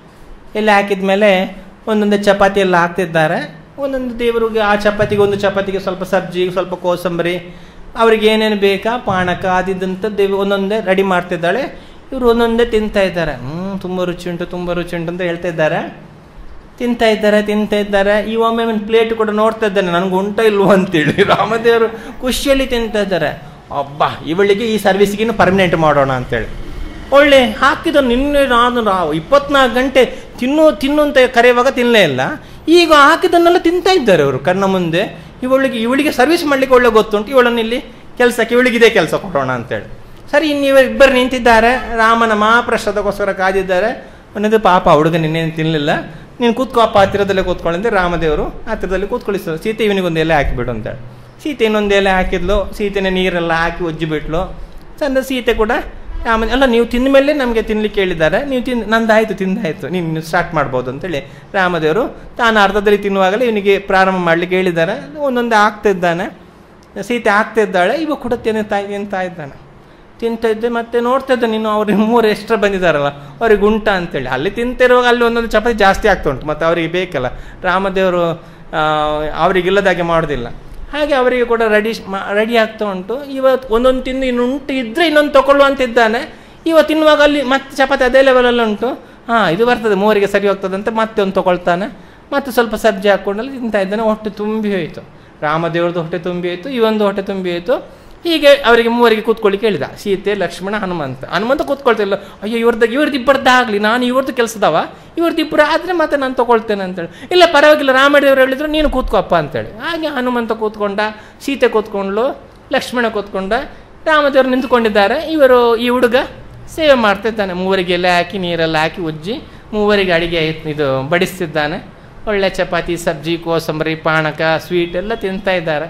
ಎಲೆ ಹಾಕಿದ ಮೇಲೆ ಒಂದೊಂದು ಚಪಾತಿ ಎಲ್ಲ ಹಾಕ್ತಿದ್ದಾರೆ ಒಂದೊಂದು ದೇವರಿಗೆ ಆ ಚಪಾತಿಗೆ ಒಂದು ಚಪಾತಿಗೆ ಸ್ವಲ್ಪ ಸಬ್ಜಿ ಸ್ವಲ್ಪ ಕೋಸಂಬರಿ ಅವ್ರಿಗೆ ಏನೇನು ಬೇಕಾ ಪಾನಕ ಅದಿದ್ದಂತ ದೇವಿ ಒಂದೊಂದೇ ರೆಡಿ ಮಾಡ್ತಿದ್ದಾಳೆ ಇವರು ಒಂದೊಂದೇ ತಿಂತಾ ಇದ್ದಾರೆ ಹ್ಞೂ ತುಂಬ ರುಚಿ ಉಂಟು ತುಂಬ ರುಚಿ ಉಂಟು ಅಂತ ಹೇಳ್ತಾ ಇದ್ದಾರೆ ತಿಂತಾ ಇದ್ದಾರೆ ತಿಂತಾ ಇದ್ದಾರೆ ಈ ಒಮ್ಮೆ ಒಂದು ಪ್ಲೇಟ್ ಕೂಡ ನೋಡ್ತಾ ಇದ್ದಾನೆ ನನಗೆ ಉಂಟ ಇಲ್ವೋ ಅಂತೇಳಿ ರಾಮದೇವರು ಖುಷಿಯಲ್ಲಿ ತಿಂತಾ ಇದ್ದಾರೆ ಅಬ್ಬಾ ಇವಳಿಗೆ ಈ ಸರ್ವಿಸ್ಗಿನ್ನು ಪರ್ಮನೆಂಟ್ ಮಾಡೋಣ ಅಂತೇಳಿ ಒಳ್ಳೆ ಹಾಕಿದ ನಿನ್ನೆ ನಾನು ರಾ- ಇಪ್ಪತ್ನಾಲ್ಕು ಗಂಟೆ ತಿನ್ನು ತಿನ್ನು ಅಂತ ಕರೆಯುವಾಗ ತಿನ್ನಲೇ ಇಲ್ಲ ಈಗ ಹಾಕಿದ್ದನ್ನೆಲ್ಲ ತಿಂತಾ ಇದ್ದಾರೆ ಅವರು ಕಣ್ಣ ಮುಂದೆ ಇವಳಿಗೆ ಇವಳಿಗೆ ಸರ್ವಿಸ್ ಮಾಡಲಿಕ್ಕೆ ಒಳ್ಳೆ ಗೊತ್ತುಂಟು ಇವಳನ್ನು ಇಲ್ಲಿ ಕೆಲಸಕ್ಕೆ ಇವಳಿಗೆ ಇದೇ ಕೆಲಸ ಕೊಡೋಣ ಅಂತೇಳಿ ಸರಿ ಇನ್ನು ಇವರು ಇಬ್ಬರು ನಿಂತಿದ್ದಾರೆ ರಾಮನ ಮಹಾಪ್ರಸಾದಕ್ಕೋಸ್ಕರ ಕಾದಿದ್ದಾರೆ ಒಂದೊಂದು ಪಾಪ ಹುಡುಗ ನಿನ್ನೇನು ತಿನ್ನಲಿಲ್ಲ ನೀನು ಕೂತ್ಕೋ ಅಪ್ಪ ಹತ್ತಿರದಲ್ಲೇ ಕೂತ್ಕೊಳ್ಳಂದ್ರೆ ರಾಮದೇವರು ಹತ್ತಿರದಲ್ಲಿ ಕೂತ್ಕೊಳ್ಳಿಸ್ತಾರೆ ಸೀತೆ ಇವನಿಗೊಂದು ಎಲೆ ಹಾಕಿಬಿಡು ಅಂತೇಳಿ ಸೀತೆ ಇನ್ನೊಂದು ಎಲೆ ಹಾಕಿದ್ಲು ಸೀತೆನ ನೀರೆಲ್ಲ ಹಾಕಿ ಒಜ್ಜಿ ಬಿಟ್ಲು ಚಂದ ಸೀತೆ ಕೂಡ ರಾಮ ಅಲ್ಲ ನೀವು ತಿಂದ ಮೇಲೆ ನಮಗೆ ತಿನ್ಲಿಕ್ಕೆ ಹೇಳಿದ್ದಾರೆ ನೀವು ತಿನ್ ನಂದಾಯ್ತು ತಿಂದಾಯ್ತು ನೀನು ಸ್ಟಾರ್ಟ್ ಮಾಡ್ಬೋದು ಅಂತೇಳಿ ರಾಮದೇವರು ತಾನು ಅರ್ಧದಲ್ಲಿ ತಿನ್ನುವಾಗಲೇ ಇವನಿಗೆ ಪ್ರಾರಂಭ ಮಾಡಲಿಕ್ಕೆ ಹೇಳಿದ್ದಾರೆ ಒಂದೊಂದು ಆಗ್ತಾ ಇದ್ದಾನೆ ಸೀತೆ ಆಗ್ತಾ ಇದ್ದಾಳೆ ಇವ ಕೂಡ ತಿನ್ನುತ್ತಾ ತಿಂತಾ ಇದ್ದಾನೆ ತಿಂತಾ ಇದ್ದೆ ಮತ್ತೆ ನೋಡ್ತಾ ಇದ್ದೆ ನೀನು ಅವ್ರಿಗೆ ಮೂರು ಎಕ್ಸ್ಟ್ರಾ ಬಂದಿದ್ದಾರಲ್ಲ ಅವ್ರಿಗೆ ಉಂಟ ಅಂತೇಳಿ ಅಲ್ಲಿ ತಿಂತಿರುವಾಗ ಅಲ್ಲಿ ಒಂದೊಂದು ಚಪಾತಿ ಜಾಸ್ತಿ ಆಗ್ತಾ ಉಂಟು ಮತ್ತು ಅವರಿಗೆ ಬೇಕಲ್ಲ ರಾಮದೇವರು ಆ, ಅವರಿಗಿಲ್ಲದಾಗೆ ಮಾಡೋದಿಲ್ಲ ಹಾಗೆ ಅವರಿಗೆ ಕೂಡ ರೆಡಿ ರೆಡಿ ಆಗ್ತಾ ಉಂಟು ಇವತ್ತು ಒಂದೊಂದು ತಿಂದು ಇನ್ನು ಉಂಟು ಇದ್ದರೆ ಇನ್ನೊಂದು ತಗೊಳ್ಳು ಅಂತಿದ್ದಾನೆ ಇವ ತಿನ್ನುವಾಗ ಅಲ್ಲಿ ಮತ್ತೆ ಚಪಾತಿ ಅದೇ ಲೆವೆಲಲ್ಲಿ ಉಂಟು ಹಾಂ ಇದು ಬರ್ತದೆ ಮೂವರಿಗೆ ಸರಿ ಹೋಗ್ತದೆ ಅಂತ ಮತ್ತೆ ಒಂದು ತಗೊಳ್ತಾನೆ ಮತ್ತೆ ಸ್ವಲ್ಪ ಸಬ್ಜಿ ಹಾಕ್ಕೊಂಡಲ್ಲಿ ತಿಂತಾ ಇದ್ದಾನೆ ಹೊಟ್ಟೆ ತುಂಬಿ ಹೋಯಿತು ರಾಮದೇವ್ರದ್ದು ಹೊಟ್ಟೆ ತುಂಬಿ ಹೋಯಿತು ಇವೊಂದು ಹೊಟ್ಟೆ ತುಂಬಿ ಹೋಯಿತು ಹೀಗೆ ಅವರಿಗೆ ಮೂವರಿಗೆ ಕೂತ್ಕೊಳ್ಳಿಕ್ಕೆ ಹೇಳಿದ ಸೀತೆ ಲಕ್ಷ್ಮಣ ಹನುಮಂತ ಹನುಮಂತ ಕೂತ್ಕೊಳ್ತಿಲ್ಲ ಅಯ್ಯೋ ಇವ್ರದ್ದು ಇವ್ರದ್ದು ಇಬ್ಬರದ್ದಾಗಲಿ ನಾನು ಇವ್ರದ್ದು ಕೆಲಸದವ ಇವ್ರದ್ದು ಇಬ್ಬರು ಆದರೆ ಮತ್ತೆ ನಾನು ತಗೊಳ್ತೇನೆ ಅಂತೇಳಿ ಇಲ್ಲ ಪರವಾಗಿಲ್ಲ ರಾಮದೇವ್ರು ಹೇಳಿದ್ರು ನೀನು ಕೂತ್ಕೊಪ್ಪ ಅಂತೇಳಿ ಹಾಗೆ ಹನುಮಂತ ಕೂತ್ಕೊಂಡ ಸೀತೆ ಕೂತ್ಕೊಂಡ್ಲು ಲಕ್ಷ್ಮಣ ಕೂತ್ಕೊಂಡ ರಾಮದೇವರು ನಿಂತ್ಕೊಂಡಿದ್ದಾರೆ ಇವರು ಈ ಹುಡುಗ ಸೇವೆ ಮಾಡ್ತಿದ್ದಾನೆ ಮೂವರಿಗೆ ಎಲೆ ಹಾಕಿ ನೀರೆಲ್ಲ ಹಾಕಿ ಉಜ್ಜಿ ಮೂವರಿಗೆ ಅಡಿಗೆ ಇದು ಬಡಿಸ್ತಿದ್ದಾನೆ ಒಳ್ಳೆ ಚಪಾತಿ ಸಬ್ಜಿ ಕೋಸಂಬರಿ ಪಾನಕ ಸ್ವೀಟ್ ಎಲ್ಲ ತಿಂತಾ ಇದ್ದಾರೆ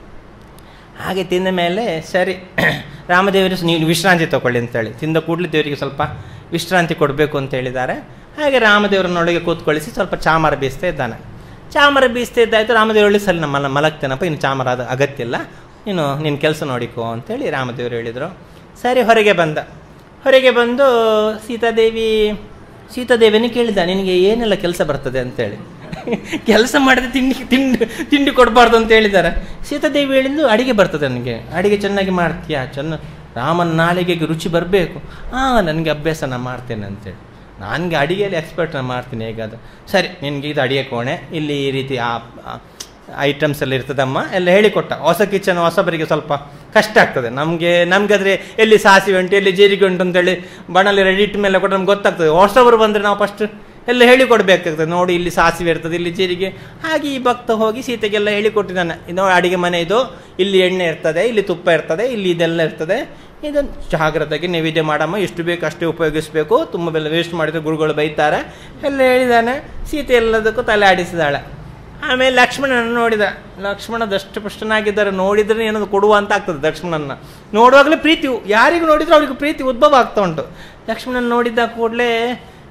ಹಾಗೆ ತಿಂದ ಮೇಲೆ ಸರಿ ರಾಮದೇವರು ನೀವು ವಿಶ್ರಾಂತಿ ತಗೊಳ್ಳಿ ಅಂತೇಳಿ ತಿಂದ ಕೂಡಲೇ ದೇವರಿಗೆ ಸ್ವಲ್ಪ ವಿಶ್ರಾಂತಿ ಕೊಡಬೇಕು ಅಂತ ಹೇಳಿದ್ದಾರೆ ಹಾಗೆ ರಾಮದೇವರನ್ನೊಳಗೆ ಕೂತ್ಕೊಳ್ಳಿಸಿ ಸ್ವಲ್ಪ ಚಾಮರ ಬೀಸ್ತಾ ಇದ್ದಾನೆ ಚಾಮರ ಬೀಸ್ತಾ ಇದ್ದಾಯ್ತು ರಾಮದೇವರು ಸರಿ ನಮ್ಮ ಮಲ ಮಲಗ್ತೇನಪ್ಪ ಇನ್ನು ಚಾಮರ ಅದು ಅಗತ್ಯ ಇಲ್ಲ ನೀನು ನಿನ್ನ ಕೆಲಸ ನೋಡಿಕೋ ಅಂತೇಳಿ ರಾಮದೇವರು ಹೇಳಿದರು ಸರಿ ಹೊರಗೆ ಬಂದ ಹೊರಗೆ ಬಂದು ಸೀತಾದೇವಿ ಸೀತಾದೇವಿನೇ ಕೇಳಿದ ನಿನಗೆ ಏನೆಲ್ಲ ಕೆಲಸ ಬರ್ತದೆ ಅಂತೇಳಿ ಕೆಲಸ ಮಾಡಿದ್ರೆ ತಿಂಡಿ ತಿಂಡಿ ತಿಂಡಿ ಕೊಡಬಾರ್ದು ಅಂತ ಹೇಳಿದ್ದಾರೆ ಸೀತಾದೇವಿ ಹೇಳಿದ್ದು ಅಡಿಗೆ ಬರ್ತದೆ ನನಗೆ ಅಡಿಗೆ ಚೆನ್ನಾಗಿ ಮಾಡ್ತೀಯಾ ಚೆನ್ನ ರಾಮನ ನಾಲಿಗೆಗೆ ರುಚಿ ಬರಬೇಕು ಹಾಂ ನನಗೆ ಅಭ್ಯಾಸ ನಾನು ಮಾಡ್ತೇನೆ ಅಂತೇಳಿ ನನಗೆ ಅಡಿಗೆಯಲ್ಲಿ ಎಕ್ಸ್ಪರ್ಟ್ ನಾನು ಮಾಡ್ತೀನಿ ಹೇಗಾದ ಸರಿ ನಿನಗೆ ಇದು ಅಡಿಗೆ ಕೋಣೆ ಇಲ್ಲಿ ಈ ರೀತಿ ಆ ಐಟಮ್ಸ್ ಎಲ್ಲ ಇರ್ತದಮ್ಮ ಎಲ್ಲ ಹೇಳಿಕೊಟ್ಟ ಹೊಸ ಕಿಚನ್ ಹೊಸಬರಿಗೆ ಸ್ವಲ್ಪ ಕಷ್ಟ ಆಗ್ತದೆ ನಮಗೆ ನಮಗಾದ್ರೆ ಎಲ್ಲಿ ಸಾಸಿವೆ ಉಂಟು ಎಲ್ಲಿ ಜೀರಿಗೆ ಉಂಟು ಅಂತೇಳಿ ಬಣಲಿ ರೆಡಿ ಇಟ್ಟ ಮೇಲೆ ಕೂಡ ನಮ್ಗೆ ಗೊತ್ತಾಗ್ತದೆ ಹೊಸಬರು ಬಂದರೆ ನಾವು ಫಸ್ಟ್ ಎಲ್ಲ ಹೇಳಿಕೊಡ್ಬೇಕಾಗ್ತದೆ ನೋಡಿ ಇಲ್ಲಿ ಸಾಸಿವೆ ಇರ್ತದೆ ಇಲ್ಲಿ ಜೀರಿಗೆ ಹಾಗೆ ಈ ಭಕ್ತ ಹೋಗಿ ಸೀತೆಗೆಲ್ಲ ಹೇಳಿಕೊಟ್ಟಿದ್ದಾನೆ ಇದು ಅಡಿಗೆ ಮನೆ ಇದು ಇಲ್ಲಿ ಎಣ್ಣೆ ಇರ್ತದೆ ಇಲ್ಲಿ ತುಪ್ಪ ಇರ್ತದೆ ಇಲ್ಲಿ ಇದೆಲ್ಲ ಇರ್ತದೆ ಇದನ್ನು ಜಾಗ್ರತೆಗೆ ನೈವೇದ್ಯ ಮಾಡಮ್ಮ ಎಷ್ಟು ಬೇಕು ಅಷ್ಟೇ ಉಪಯೋಗಿಸಬೇಕು ತುಂಬ ಬೆಲ್ಲ ವೇಸ್ಟ್ ಮಾಡಿದ್ರೆ ಗುರುಗಳು ಬೈತಾರೆ ಎಲ್ಲ ಹೇಳಿದ್ದಾನೆ ಸೀತೆ ಎಲ್ಲದಕ್ಕೂ ತಲೆ ಆಡಿಸಿದಾಳೆ ಆಮೇಲೆ ಲಕ್ಷ್ಮಣನ ನೋಡಿದ ಲಕ್ಷ್ಮಣ ದಷ್ಟಪುಷ್ಟನಾಗಿದ್ದಾರೆ ನೋಡಿದ್ರೆ ಏನದು ಕೊಡುವ ಅಂತ ಆಗ್ತದೆ ಲಕ್ಷ್ಮಣನ ನೋಡುವಾಗಲೇ ಪ್ರೀತಿ ಯಾರಿಗೂ ನೋಡಿದ್ರೆ ಅವ್ರಿಗೆ ಪ್ರೀತಿ ಉದ್ಭವ ಆಗ್ತಾ ಉಂಟು ಲಕ್ಷ್ಮಣನ ನೋಡಿದ ಕೂಡಲೇ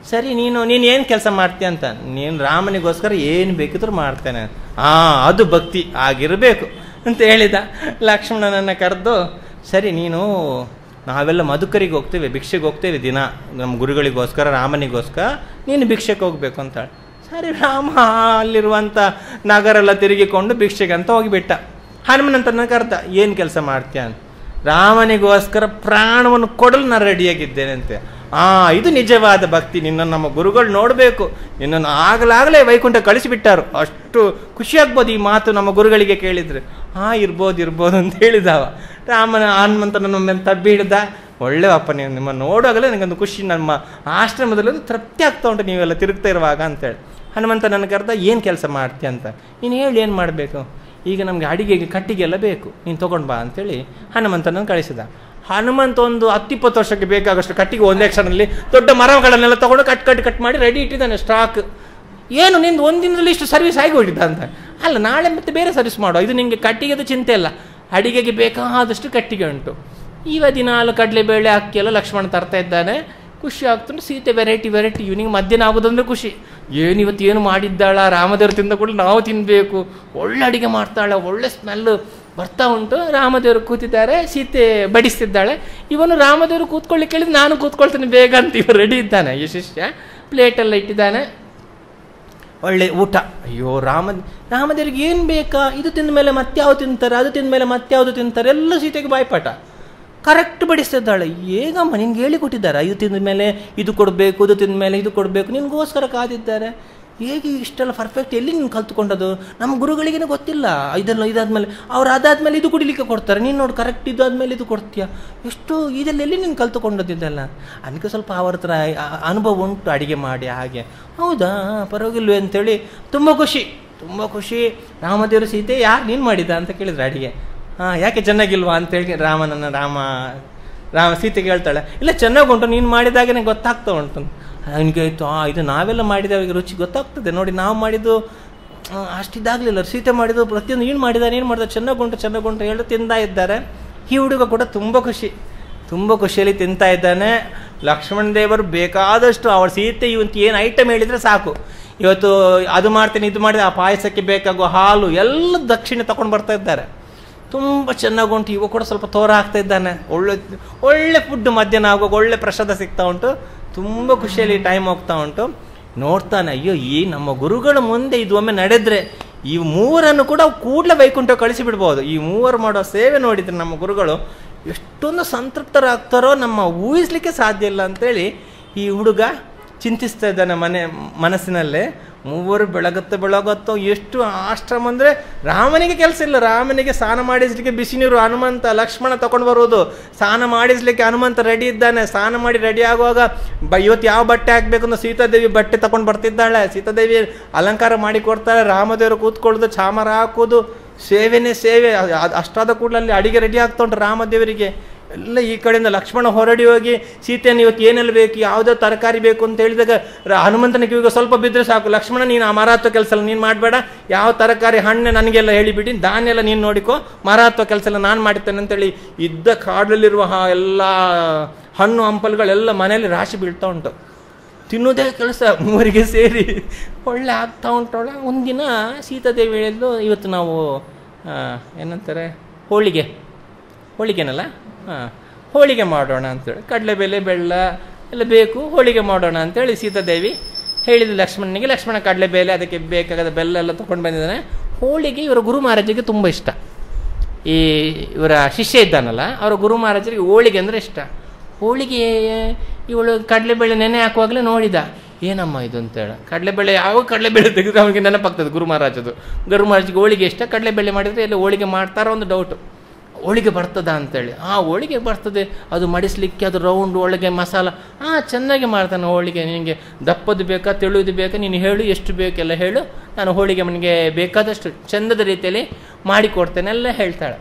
ಸರಿ ನೀನು ನೀನು ಏನು ಕೆಲಸ ಮಾಡ್ತೀಯ ಅಂತ ನೀನು ರಾಮನಿಗೋಸ್ಕರ ಏನು ಬೇಕಿದ್ರು ಮಾಡ್ತೇನೆ ಹಾಂ ಅದು ಭಕ್ತಿ ಆಗಿರಬೇಕು ಅಂತ ಹೇಳಿದ ಲಕ್ಷ್ಮಣನನ್ನು ಕರೆದು ಸರಿ ನೀನು ನಾವೆಲ್ಲ ಮಧುಕರಿಗೆ ಹೋಗ್ತೇವೆ ಭಿಕ್ಷೆಗೆ ಹೋಗ್ತೇವೆ ದಿನ ನಮ್ಮ ಗುರುಗಳಿಗೋಸ್ಕರ ರಾಮನಿಗೋಸ್ಕರ ನೀನು ಭಿಕ್ಷೆಗೆ ಹೋಗ್ಬೇಕು ಅಂತ ಸರಿ ರಾಮ ಅಲ್ಲಿರುವಂಥ ನಗರ ಎಲ್ಲ ತಿರುಗಿಕೊಂಡು ಭಿಕ್ಷೆಗೆ ಅಂತ ಹೋಗಿಬಿಟ್ಟ ಹನುಮನಂತನ ಕರೆದ ಏನು ಕೆಲಸ ಮಾಡ್ತೀಯ ಅಂತ ರಾಮನಿಗೋಸ್ಕರ ಪ್ರಾಣವನ್ನು ಕೊಡಲು ನಾನು ರೆಡಿಯಾಗಿದ್ದೇನೆ ಅಂತೆ ಆ ಇದು ನಿಜವಾದ ಭಕ್ತಿ ನಿನ್ನನ್ನು ನಮ್ಮ ಗುರುಗಳು ನೋಡಬೇಕು ನಿನ್ನನ್ನು ಆಗಲಾಗಲೇ ವೈಕುಂಠ ಕಳಿಸಿಬಿಟ್ಟಾರು ಅಷ್ಟು ಖುಷಿಯಾಗ್ಬೋದು ಈ ಮಾತು ನಮ್ಮ ಗುರುಗಳಿಗೆ ಕೇಳಿದ್ರೆ ಹಾ ಇರ್ಬೋದು ಇರ್ಬೋದು ಅಂತ ಹೇಳಿದವ ರಾಮನ ಹನುಮಂತನ ಮೇಲೆ ತಬ್ಬಿ ಹಿಡ್ದ ಒಳ್ಳೆಯಪ್ಪ ನೀವು ನಿಮ್ಮ ನೋಡುವಾಗಲೇ ನನಗೊಂದು ಖುಷಿ ನಮ್ಮ ಆಶ್ರಮದಲ್ಲಿ ಒಂದು ತೃಪ್ತಿ ಆಗ್ತಾ ಉಂಟು ನೀವೆಲ್ಲ ತಿರುಗ್ತಾ ಇರುವಾಗ ಅಂತೇಳಿ ಹನುಮಂತ ನನ್ನ ಕರೆದ ಏನು ಕೆಲಸ ಮಾಡ್ತೀಯ ಅಂತ ನೀನು ಹೇಳಿ ಏನು ಮಾಡಬೇಕು ಈಗ ನಮಗೆ ಅಡಿಗೆಗೆ ಕಟ್ಟಿಗೆಲ್ಲ ಬೇಕು ನೀನು ತೊಗೊಂಡು ಬಾ ಅಂತೇಳಿ ಹನುಮಂತನನ್ನು ಕಳಿಸಿದ ಹನುಮಂತ ಒಂದು ಹತ್ತಿಪ್ಪತ್ತು ವರ್ಷಕ್ಕೆ ಬೇಕಾಗಷ್ಟು ಕಟ್ಟಿಗೆ ಒಂದೇ ಕ್ಷಣದಲ್ಲಿ ದೊಡ್ಡ ಮರಗಳನ್ನೆಲ್ಲ ತೊಗೊಂಡು ಕಟ್ ಕಟ್ ಕಟ್ ಮಾಡಿ ರೆಡಿ ಇಟ್ಟಿದ್ದಾನೆ ಸ್ಟಾಕ್ ಏನು ನಿಂದು ಒಂದಿನದಲ್ಲಿ ಇಷ್ಟು ಸರ್ವಿಸ್ ಆಗಿ ಹೋಗಿದ್ದ ಅಂತ ಅಲ್ಲ ನಾಳೆ ಮತ್ತೆ ಬೇರೆ ಸರ್ವಿಸ್ ಮಾಡೋ ಇದು ನಿಮಗೆ ಕಟ್ಟಿಗೆದು ಚಿಂತೆ ಇಲ್ಲ ಅಡಿಗೆಗೆ ಬೇಕಾದಷ್ಟು ಕಟ್ಟಿಗೆ ಉಂಟು ಈಗ ದಿನಾಲು ಕಡಲೆಬೇಳೆ ಅಕ್ಕಿ ಎಲ್ಲ ಲಕ್ಷ್ಮಣ ತರ್ತಾ ಇದ್ದಾನೆ ಖುಷಿ ಆಗ್ತುಂಟು ಸೀತೆ ವೆರೈಟಿ ವೆರೈಟಿ ಇವನಿಗೆ ಮಧ್ಯಾಹ್ನ ಆಗೋದಂದ್ರೆ ಖುಷಿ ಏನು ಇವತ್ತು ಏನು ಮಾಡಿದ್ದಾಳ ರಾಮದೇವ್ರು ತಿಂದ ಕೂಡ ನಾವು ತಿನ್ನಬೇಕು ಒಳ್ಳೆ ಅಡಿಗೆ ಮಾಡ್ತಾಳೆ ಒಳ್ಳೆ ಸ್ಮೆಲ್ಲು ಬರ್ತಾ ಉಂಟು ರಾಮದೇವರು ಕೂತಿದ್ದಾರೆ ಸೀತೆ ಬಡಿಸ್ತಿದ್ದಾಳೆ ಇವನು ರಾಮದೇವರು ಕೂತ್ಕೊಳ್ಳಿ ಕೇಳಿದ್ರೆ ನಾನು ಕೂತ್ಕೊಳ್ತೇನೆ ಬೇಗ ಅಂತ ಇವ ರೆಡಿ ಇದ್ದಾನೆ ಈ ಶಿಷ್ಯ ಪ್ಲೇಟೆಲ್ಲ ಇಟ್ಟಿದ್ದಾನೆ ಒಳ್ಳೆ ಊಟ ಅಯ್ಯೋ ರಾಮ ರಾಮದೇವ್ರಿಗೆ ಏನು ಬೇಕಾ ಇದು ತಿಂದ ಮೇಲೆ ಮತ್ಯಾವ್ದು ತಿಂತಾರೆ ಅದು ತಿಂದ ಮೇಲೆ ಮತ್ಯಾವುದು ತಿಂತಾರೆ ಎಲ್ಲ ಸೀತೆಗೆ ಬಾಯ್ಪಾಠ ಕರೆಕ್ಟ್ ಬಡಿಸ್ತಿದ್ದಾಳೆ ಹೇಗಮ್ಮ ನಿನ್ಗೆ ಹೇಳಿ ಕೊಟ್ಟಿದ್ದಾರೆ ಇದು ತಿಂದ ಮೇಲೆ ಇದು ಕೊಡಬೇಕು ಇದು ತಿಂದ ಮೇಲೆ ಇದು ಕೊಡಬೇಕು ನಿನಗೋಸ್ಕರ ಕಾದಿದ್ದಾರೆ ಹೇಗೆ ಇಷ್ಟೆಲ್ಲ ಪರ್ಫೆಕ್ಟ್ ಎಲ್ಲಿ ನೀನು ಕಲ್ತ್ಕೊಂಡದು ನಮ್ಮ ಗುರುಗಳಿಗೇನೆ ಗೊತ್ತಿಲ್ಲ ಇದೆಲ್ಲ ಇದಾದ್ಮೇಲೆ ಅವ್ರು ಅದಾದ್ಮೇಲೆ ಇದು ಕುಡಿಲಿಕ್ಕೆ ಕೊಡ್ತಾರೆ ನೀನು ನೋಡಿ ಕರೆಕ್ಟ್ ಇದಾದ್ಮೇಲೆ ಇದು ಕೊಡ್ತೀಯ ಎಷ್ಟು ಇದೆಲ್ಲ ಎಲ್ಲಿ ನೀನು ಕಲ್ತುಕೊಂಡದಿದ್ದೆಲ್ಲ ಅದಕ್ಕೆ ಸ್ವಲ್ಪ ಅವ್ರ ಹತ್ರ ಆ- ಅನುಭವ ಉಂಟು ಅಡಿಗೆ ಮಾಡಿ ಹಾಗೆ ಹೌದಾ ಪರವಾಗಿಲ್ವೇ ಅಂತೇಳಿ ತುಂಬ ಖುಷಿ ತುಂಬ ಖುಷಿ ರಾಮದೇವರು ಸೀತೆ ಯಾರು ನೀನು ಮಾಡಿದ ಅಂತ ಕೇಳಿದ್ರು ಅಡಿಗೆ ಹಾಂ ಯಾಕೆ ಚೆನ್ನಾಗಿಲ್ವಾ ಅಂತೇಳಿ ರಾಮನನ್ನ ರಾಮ ರಾಮ ಸೀತೆಗೆ ಹೇಳ್ತಾಳೆ ಇಲ್ಲ ಚೆನ್ನಾಗುಂಟು ನೀನು ಮಾಡಿದಾಗೆ ನಂಗೆ ಗೊತ್ತಾಗ್ತಾ ಉಂಟು ಅವನಿಗೆ ಆಯಿತು ಆ ಇದು ನಾವೆಲ್ಲ ಮಾಡಿದವರಿಗೆ ರುಚಿ ಗೊತ್ತಾಗ್ತದೆ ನೋಡಿ ನಾವು ಮಾಡಿದ್ದು ಆ, ಅಷ್ಟಿದಾಗಲಿಲ್ಲ ಸೀತೆ ಮಾಡಿದ್ದು ಪ್ರತಿಯೊಂದು ಏನು ಮಾಡಿದಾರೆ ಏನು ಮಾಡಿದ ಚೆನ್ನಾಗುಂಟು ಚೆನ್ನಾಗುಂಟು ಹೇಳಿ ತಿಂತಾ ಇದ್ದಾರೆ ಈ ಹುಡುಗ ಕೂಡ ತುಂಬ ಖುಷಿ ತುಂಬ ಖುಷಿಯಲ್ಲಿ ತಿಂತಾ ಇದ್ದಾನೆ ಲಕ್ಷ್ಮಣ ದೇವರು ಬೇಕಾದಷ್ಟು ಅವಳ ಸೀತೆ ಇವತ್ತು ಏನು ಐಟಮ್ ಹೇಳಿದರೆ ಸಾಕು ಇವತ್ತು ಅದು ಮಾಡ್ತೀನಿ ಇದು ಮಾಡಿದೆ ಆ ಪಾಯಸಕ್ಕೆ ಬೇಕಾಗುವ ಹಾಲು ಎಲ್ಲ ದಕ್ಷಿಣ ತಗೊಂಡು ಬರ್ತಾ ಇದ್ದಾರೆ ತುಂಬ ಚೆನ್ನಾಗುಂಟು ಇವ ಕೂಡ ಸ್ವಲ್ಪ ತೋರ ಆಗ್ತಾ ಇದ್ದಾನೆ ಒಳ್ಳೆ ಒಳ್ಳೆ ಫುಡ್ ಮಧ್ಯಾಹ್ನ ಆಗುವಾಗ ಒಳ್ಳೆ ಪ್ರಸಾದ ಸಿಗ್ತಾ ಉಂಟು ತುಂಬ ಖುಷಿಯಲ್ಲಿ ಟೈಮ್ ಹೋಗ್ತಾ ಉಂಟು ನೋಡ್ತಾನೆ ಅಯ್ಯೋ ಈ ನಮ್ಮ ಗುರುಗಳ ಮುಂದೆ ಇದು ಒಮ್ಮೆ ನಡೆದ್ರೆ ಈ ಮೂವರನ್ನು ಕೂಡ ಕೂಡಲೇ ವೈಕುಂಠ ಕಳಿಸಿಬಿಡ್ಬೋದು ಈ ಮೂವರು ಮಾಡೋ ಸೇವೆ ನೋಡಿದ್ರೆ ನಮ್ಮ ಗುರುಗಳು ಎಷ್ಟೊಂದು ಸಂತೃಪ್ತರಾಗ್ತಾರೋ ನಮ್ಮ ಊಹಿಸ್ಲಿಕ್ಕೆ ಸಾಧ್ಯ ಇಲ್ಲ ಅಂತೇಳಿ ಈ ಹುಡುಗ ಚಿಂತಿಸ್ತಾ ಇದ್ದಾನೆ ಮನೆ ಮನಸ್ಸಿನಲ್ಲೇ ಮೂವರು ಬೆಳಗತ್ತೆ ಬೆಳಗತ್ತೋ ಎಷ್ಟು ಆಶ್ರಮ ಅಂದರೆ ರಾಮನಿಗೆ ಕೆಲಸ ಇಲ್ಲ ರಾಮನಿಗೆ ಸ್ನಾನ ಮಾಡಿಸ್ಲಿಕ್ಕೆ ಬಿಸಿ ನೀರು ಹನುಮಂತ ಲಕ್ಷ್ಮಣ ತಗೊಂಡು ಬರೋದು ಸ್ನಾನ ಮಾಡಿಸ್ಲಿಕ್ಕೆ ಹನುಮಂತ ರೆಡಿ ಇದ್ದಾನೆ ಸ್ನಾನ ಮಾಡಿ ರೆಡಿ ಆಗುವಾಗ ಬ ಇವತ್ತು ಯಾವ ಬಟ್ಟೆ ಹಾಕ್ಬೇಕು ಅಂತ ಸೀತಾದೇವಿ ಬಟ್ಟೆ ತಗೊಂಡು ಬರ್ತಿದ್ದಾಳೆ ಸೀತಾದೇವಿ ಅಲಂಕಾರ ಮಾಡಿ ಕೊಡ್ತಾಳೆ ರಾಮದೇವರು ಕೂತ್ಕೊಳ್ಳೋದು ಚಾಮರ ಹಾಕೋದು ಸೇವೆನೇ ಸೇವೆ ಅ- ಅ- ಅಷ್ಟಾದ ಕೂಡಲೇ ಅಲ್ಲಿ ಅಡಿಗೆ ರೆಡಿ ಆಗ್ತಾ ಉಂಟು ರಾಮದೇವರಿಗೆ ಎಲ್ಲ ಈ ಕಡೆಯಿಂದ ಲಕ್ಷ್ಮಣ ಹೊರಡಿ ಹೋಗಿ ಸೀತೆಯನ್ನು ಇವತ್ತು ಏನೆಲ್ಲ ಬೇಕು ಯಾವುದೋ ತರಕಾರಿ ಬೇಕು ಅಂತ ಹೇಳಿದಾಗ ರ- ಹನುಮಂತನ ಕಿವಿಗೆ ಸ್ವಲ್ಪ ಬಿದ್ದರೆ ಸಾಕು ಲಕ್ಷ್ಮಣ ನೀನು ಆ ಮರಾತ್ವ ಕೆಲಸ ಎಲ್ಲ ನೀನು ಮಾಡಬೇಡ ಯಾವ ತರಕಾರಿ ಹಣ್ಣು ನನಗೆಲ್ಲ ಹೇಳಿಬಿಡಿ ಧಾನ್ಯ ಎಲ್ಲ ನೀನು ನೋಡಿಕೋ ಮರಾತ್ವ ಕೆಲಸ ಎಲ್ಲ ನಾನು ಮಾಡ್ತೇನೆ ಅಂತೇಳಿ ಇದ್ದ ಕಾಡಲ್ಲಿರುವ ಆ ಎಲ್ಲ ಹಣ್ಣು ಹಂಪಲುಗಳೆಲ್ಲ ಮನೆಯಲ್ಲಿ ರಾಶಿ ಬೀಳ್ತಾ ಉಂಟು ತಿನ್ನೋದೇ ಕೆಲಸ ಮೂವರಿಗೆ ಸೇರಿ ಒಳ್ಳೆ ಆಗ್ತಾ ಉಂಟೊಳ ಒಂದಿನ ಸೀತಾದೇವಿ ಹೇಳಿದ್ಲು ಇವತ್ತು ನಾವು ಆ, ಏನಂತಾರೆ ಹೋಳಿಗೆ ಹೋಳಿಗೆನಲ್ಲ ಹಾಂ ಹೋಳಿಗೆ ಮಾಡೋಣ ಅಂತೇಳಿ ಕಡಲೆಬೇಳೆ ಬೆಲ್ಲ ಎಲ್ಲ ಬೇಕು ಹೋಳಿಗೆ ಮಾಡೋಣ ಅಂತೇಳಿ ಸೀತಾದೇವಿ ಹೇಳಿದ ಲಕ್ಷ್ಮಣನಿಗೆ ಲಕ್ಷ್ಮಣ ಕಡಲೆಬೇಳೆ ಅದಕ್ಕೆ ಬೇಕಾದ ಬೆಲ್ಲ ಎಲ್ಲ ತೊಗೊಂಡು ಬಂದಿದ್ದಾನೆ ಹೋಳಿಗೆ ಇವರ ಗುರು ಮಹಾರಾಜರಿಗೆ ತುಂಬ ಇಷ್ಟ ಈ ಇವರ ಶಿಷ್ಯ ಇದ್ದಾನಲ್ಲ ಅವರ ಗುರು ಮಹಾರಾಜರಿಗೆ ಹೋಳಿಗೆ ಅಂದರೆ ಇಷ್ಟ ಹೋಳಿಗೆ ಇವಳು ಕಡಲೆಬೇಳೆ ನೆನೆ ಹಾಕುವಾಗಲೇ ನೋಡಿದ ಏನಮ್ಮ ಇದು ಅಂತೇಳಿ ಕಡಲೆಬೇಳೆ ಯಾವ ಕಡಲೆಬೇಳೆ ತೆಗೆದ್ರೆ ಅವನಿಗೆ ನೆನಪಾಗ್ತದೆ ಗುರು ಮಹಾರಾಜದು ಗುರು ಮಹಾರಾಜಿಗೆ ಹೋಳಿಗೆ ಇಷ್ಟ ಕಡಲೆಬೇಳೆ ಮಾಡಿದರೆ ಎಲ್ಲ ಹೋಳಿಗೆ ಮಾಡ್ತಾರೋ ಒಂದು ಡೌಟು ಹೋಳಿಗೆ ಬರ್ತದ ಅಂತೇಳಿ ಆ ಹೋಳಿಗೆ ಬರ್ತದೆ ಅದು ಮಡಿಸ್ಲಿಕ್ಕೆ ಅದು ರೌಂಡ್ ಒಳಗೆ ಮಸಾಲ ಹಾಂ ಚೆನ್ನಾಗಿ ಮಾಡ್ತಾನೆ ಹೋಳಿಗೆ ನಿನಗೆ ದಪ್ಪದು ಬೇಕಾ ತೆಳುವುದು ಬೇಕಾ ನೀನು ಹೇಳು ಎಷ್ಟು ಬೇಕೆಲ್ಲ ಹೇಳು ನಾನು ಹೋಳಿಗೆ ನನಗೆ ಬೇಕಾದಷ್ಟು ಚಂದದ ರೀತಿಯಲ್ಲಿ ಮಾಡಿಕೊಡ್ತೇನೆ ಎಲ್ಲ ಹೇಳ್ತಾಳೆ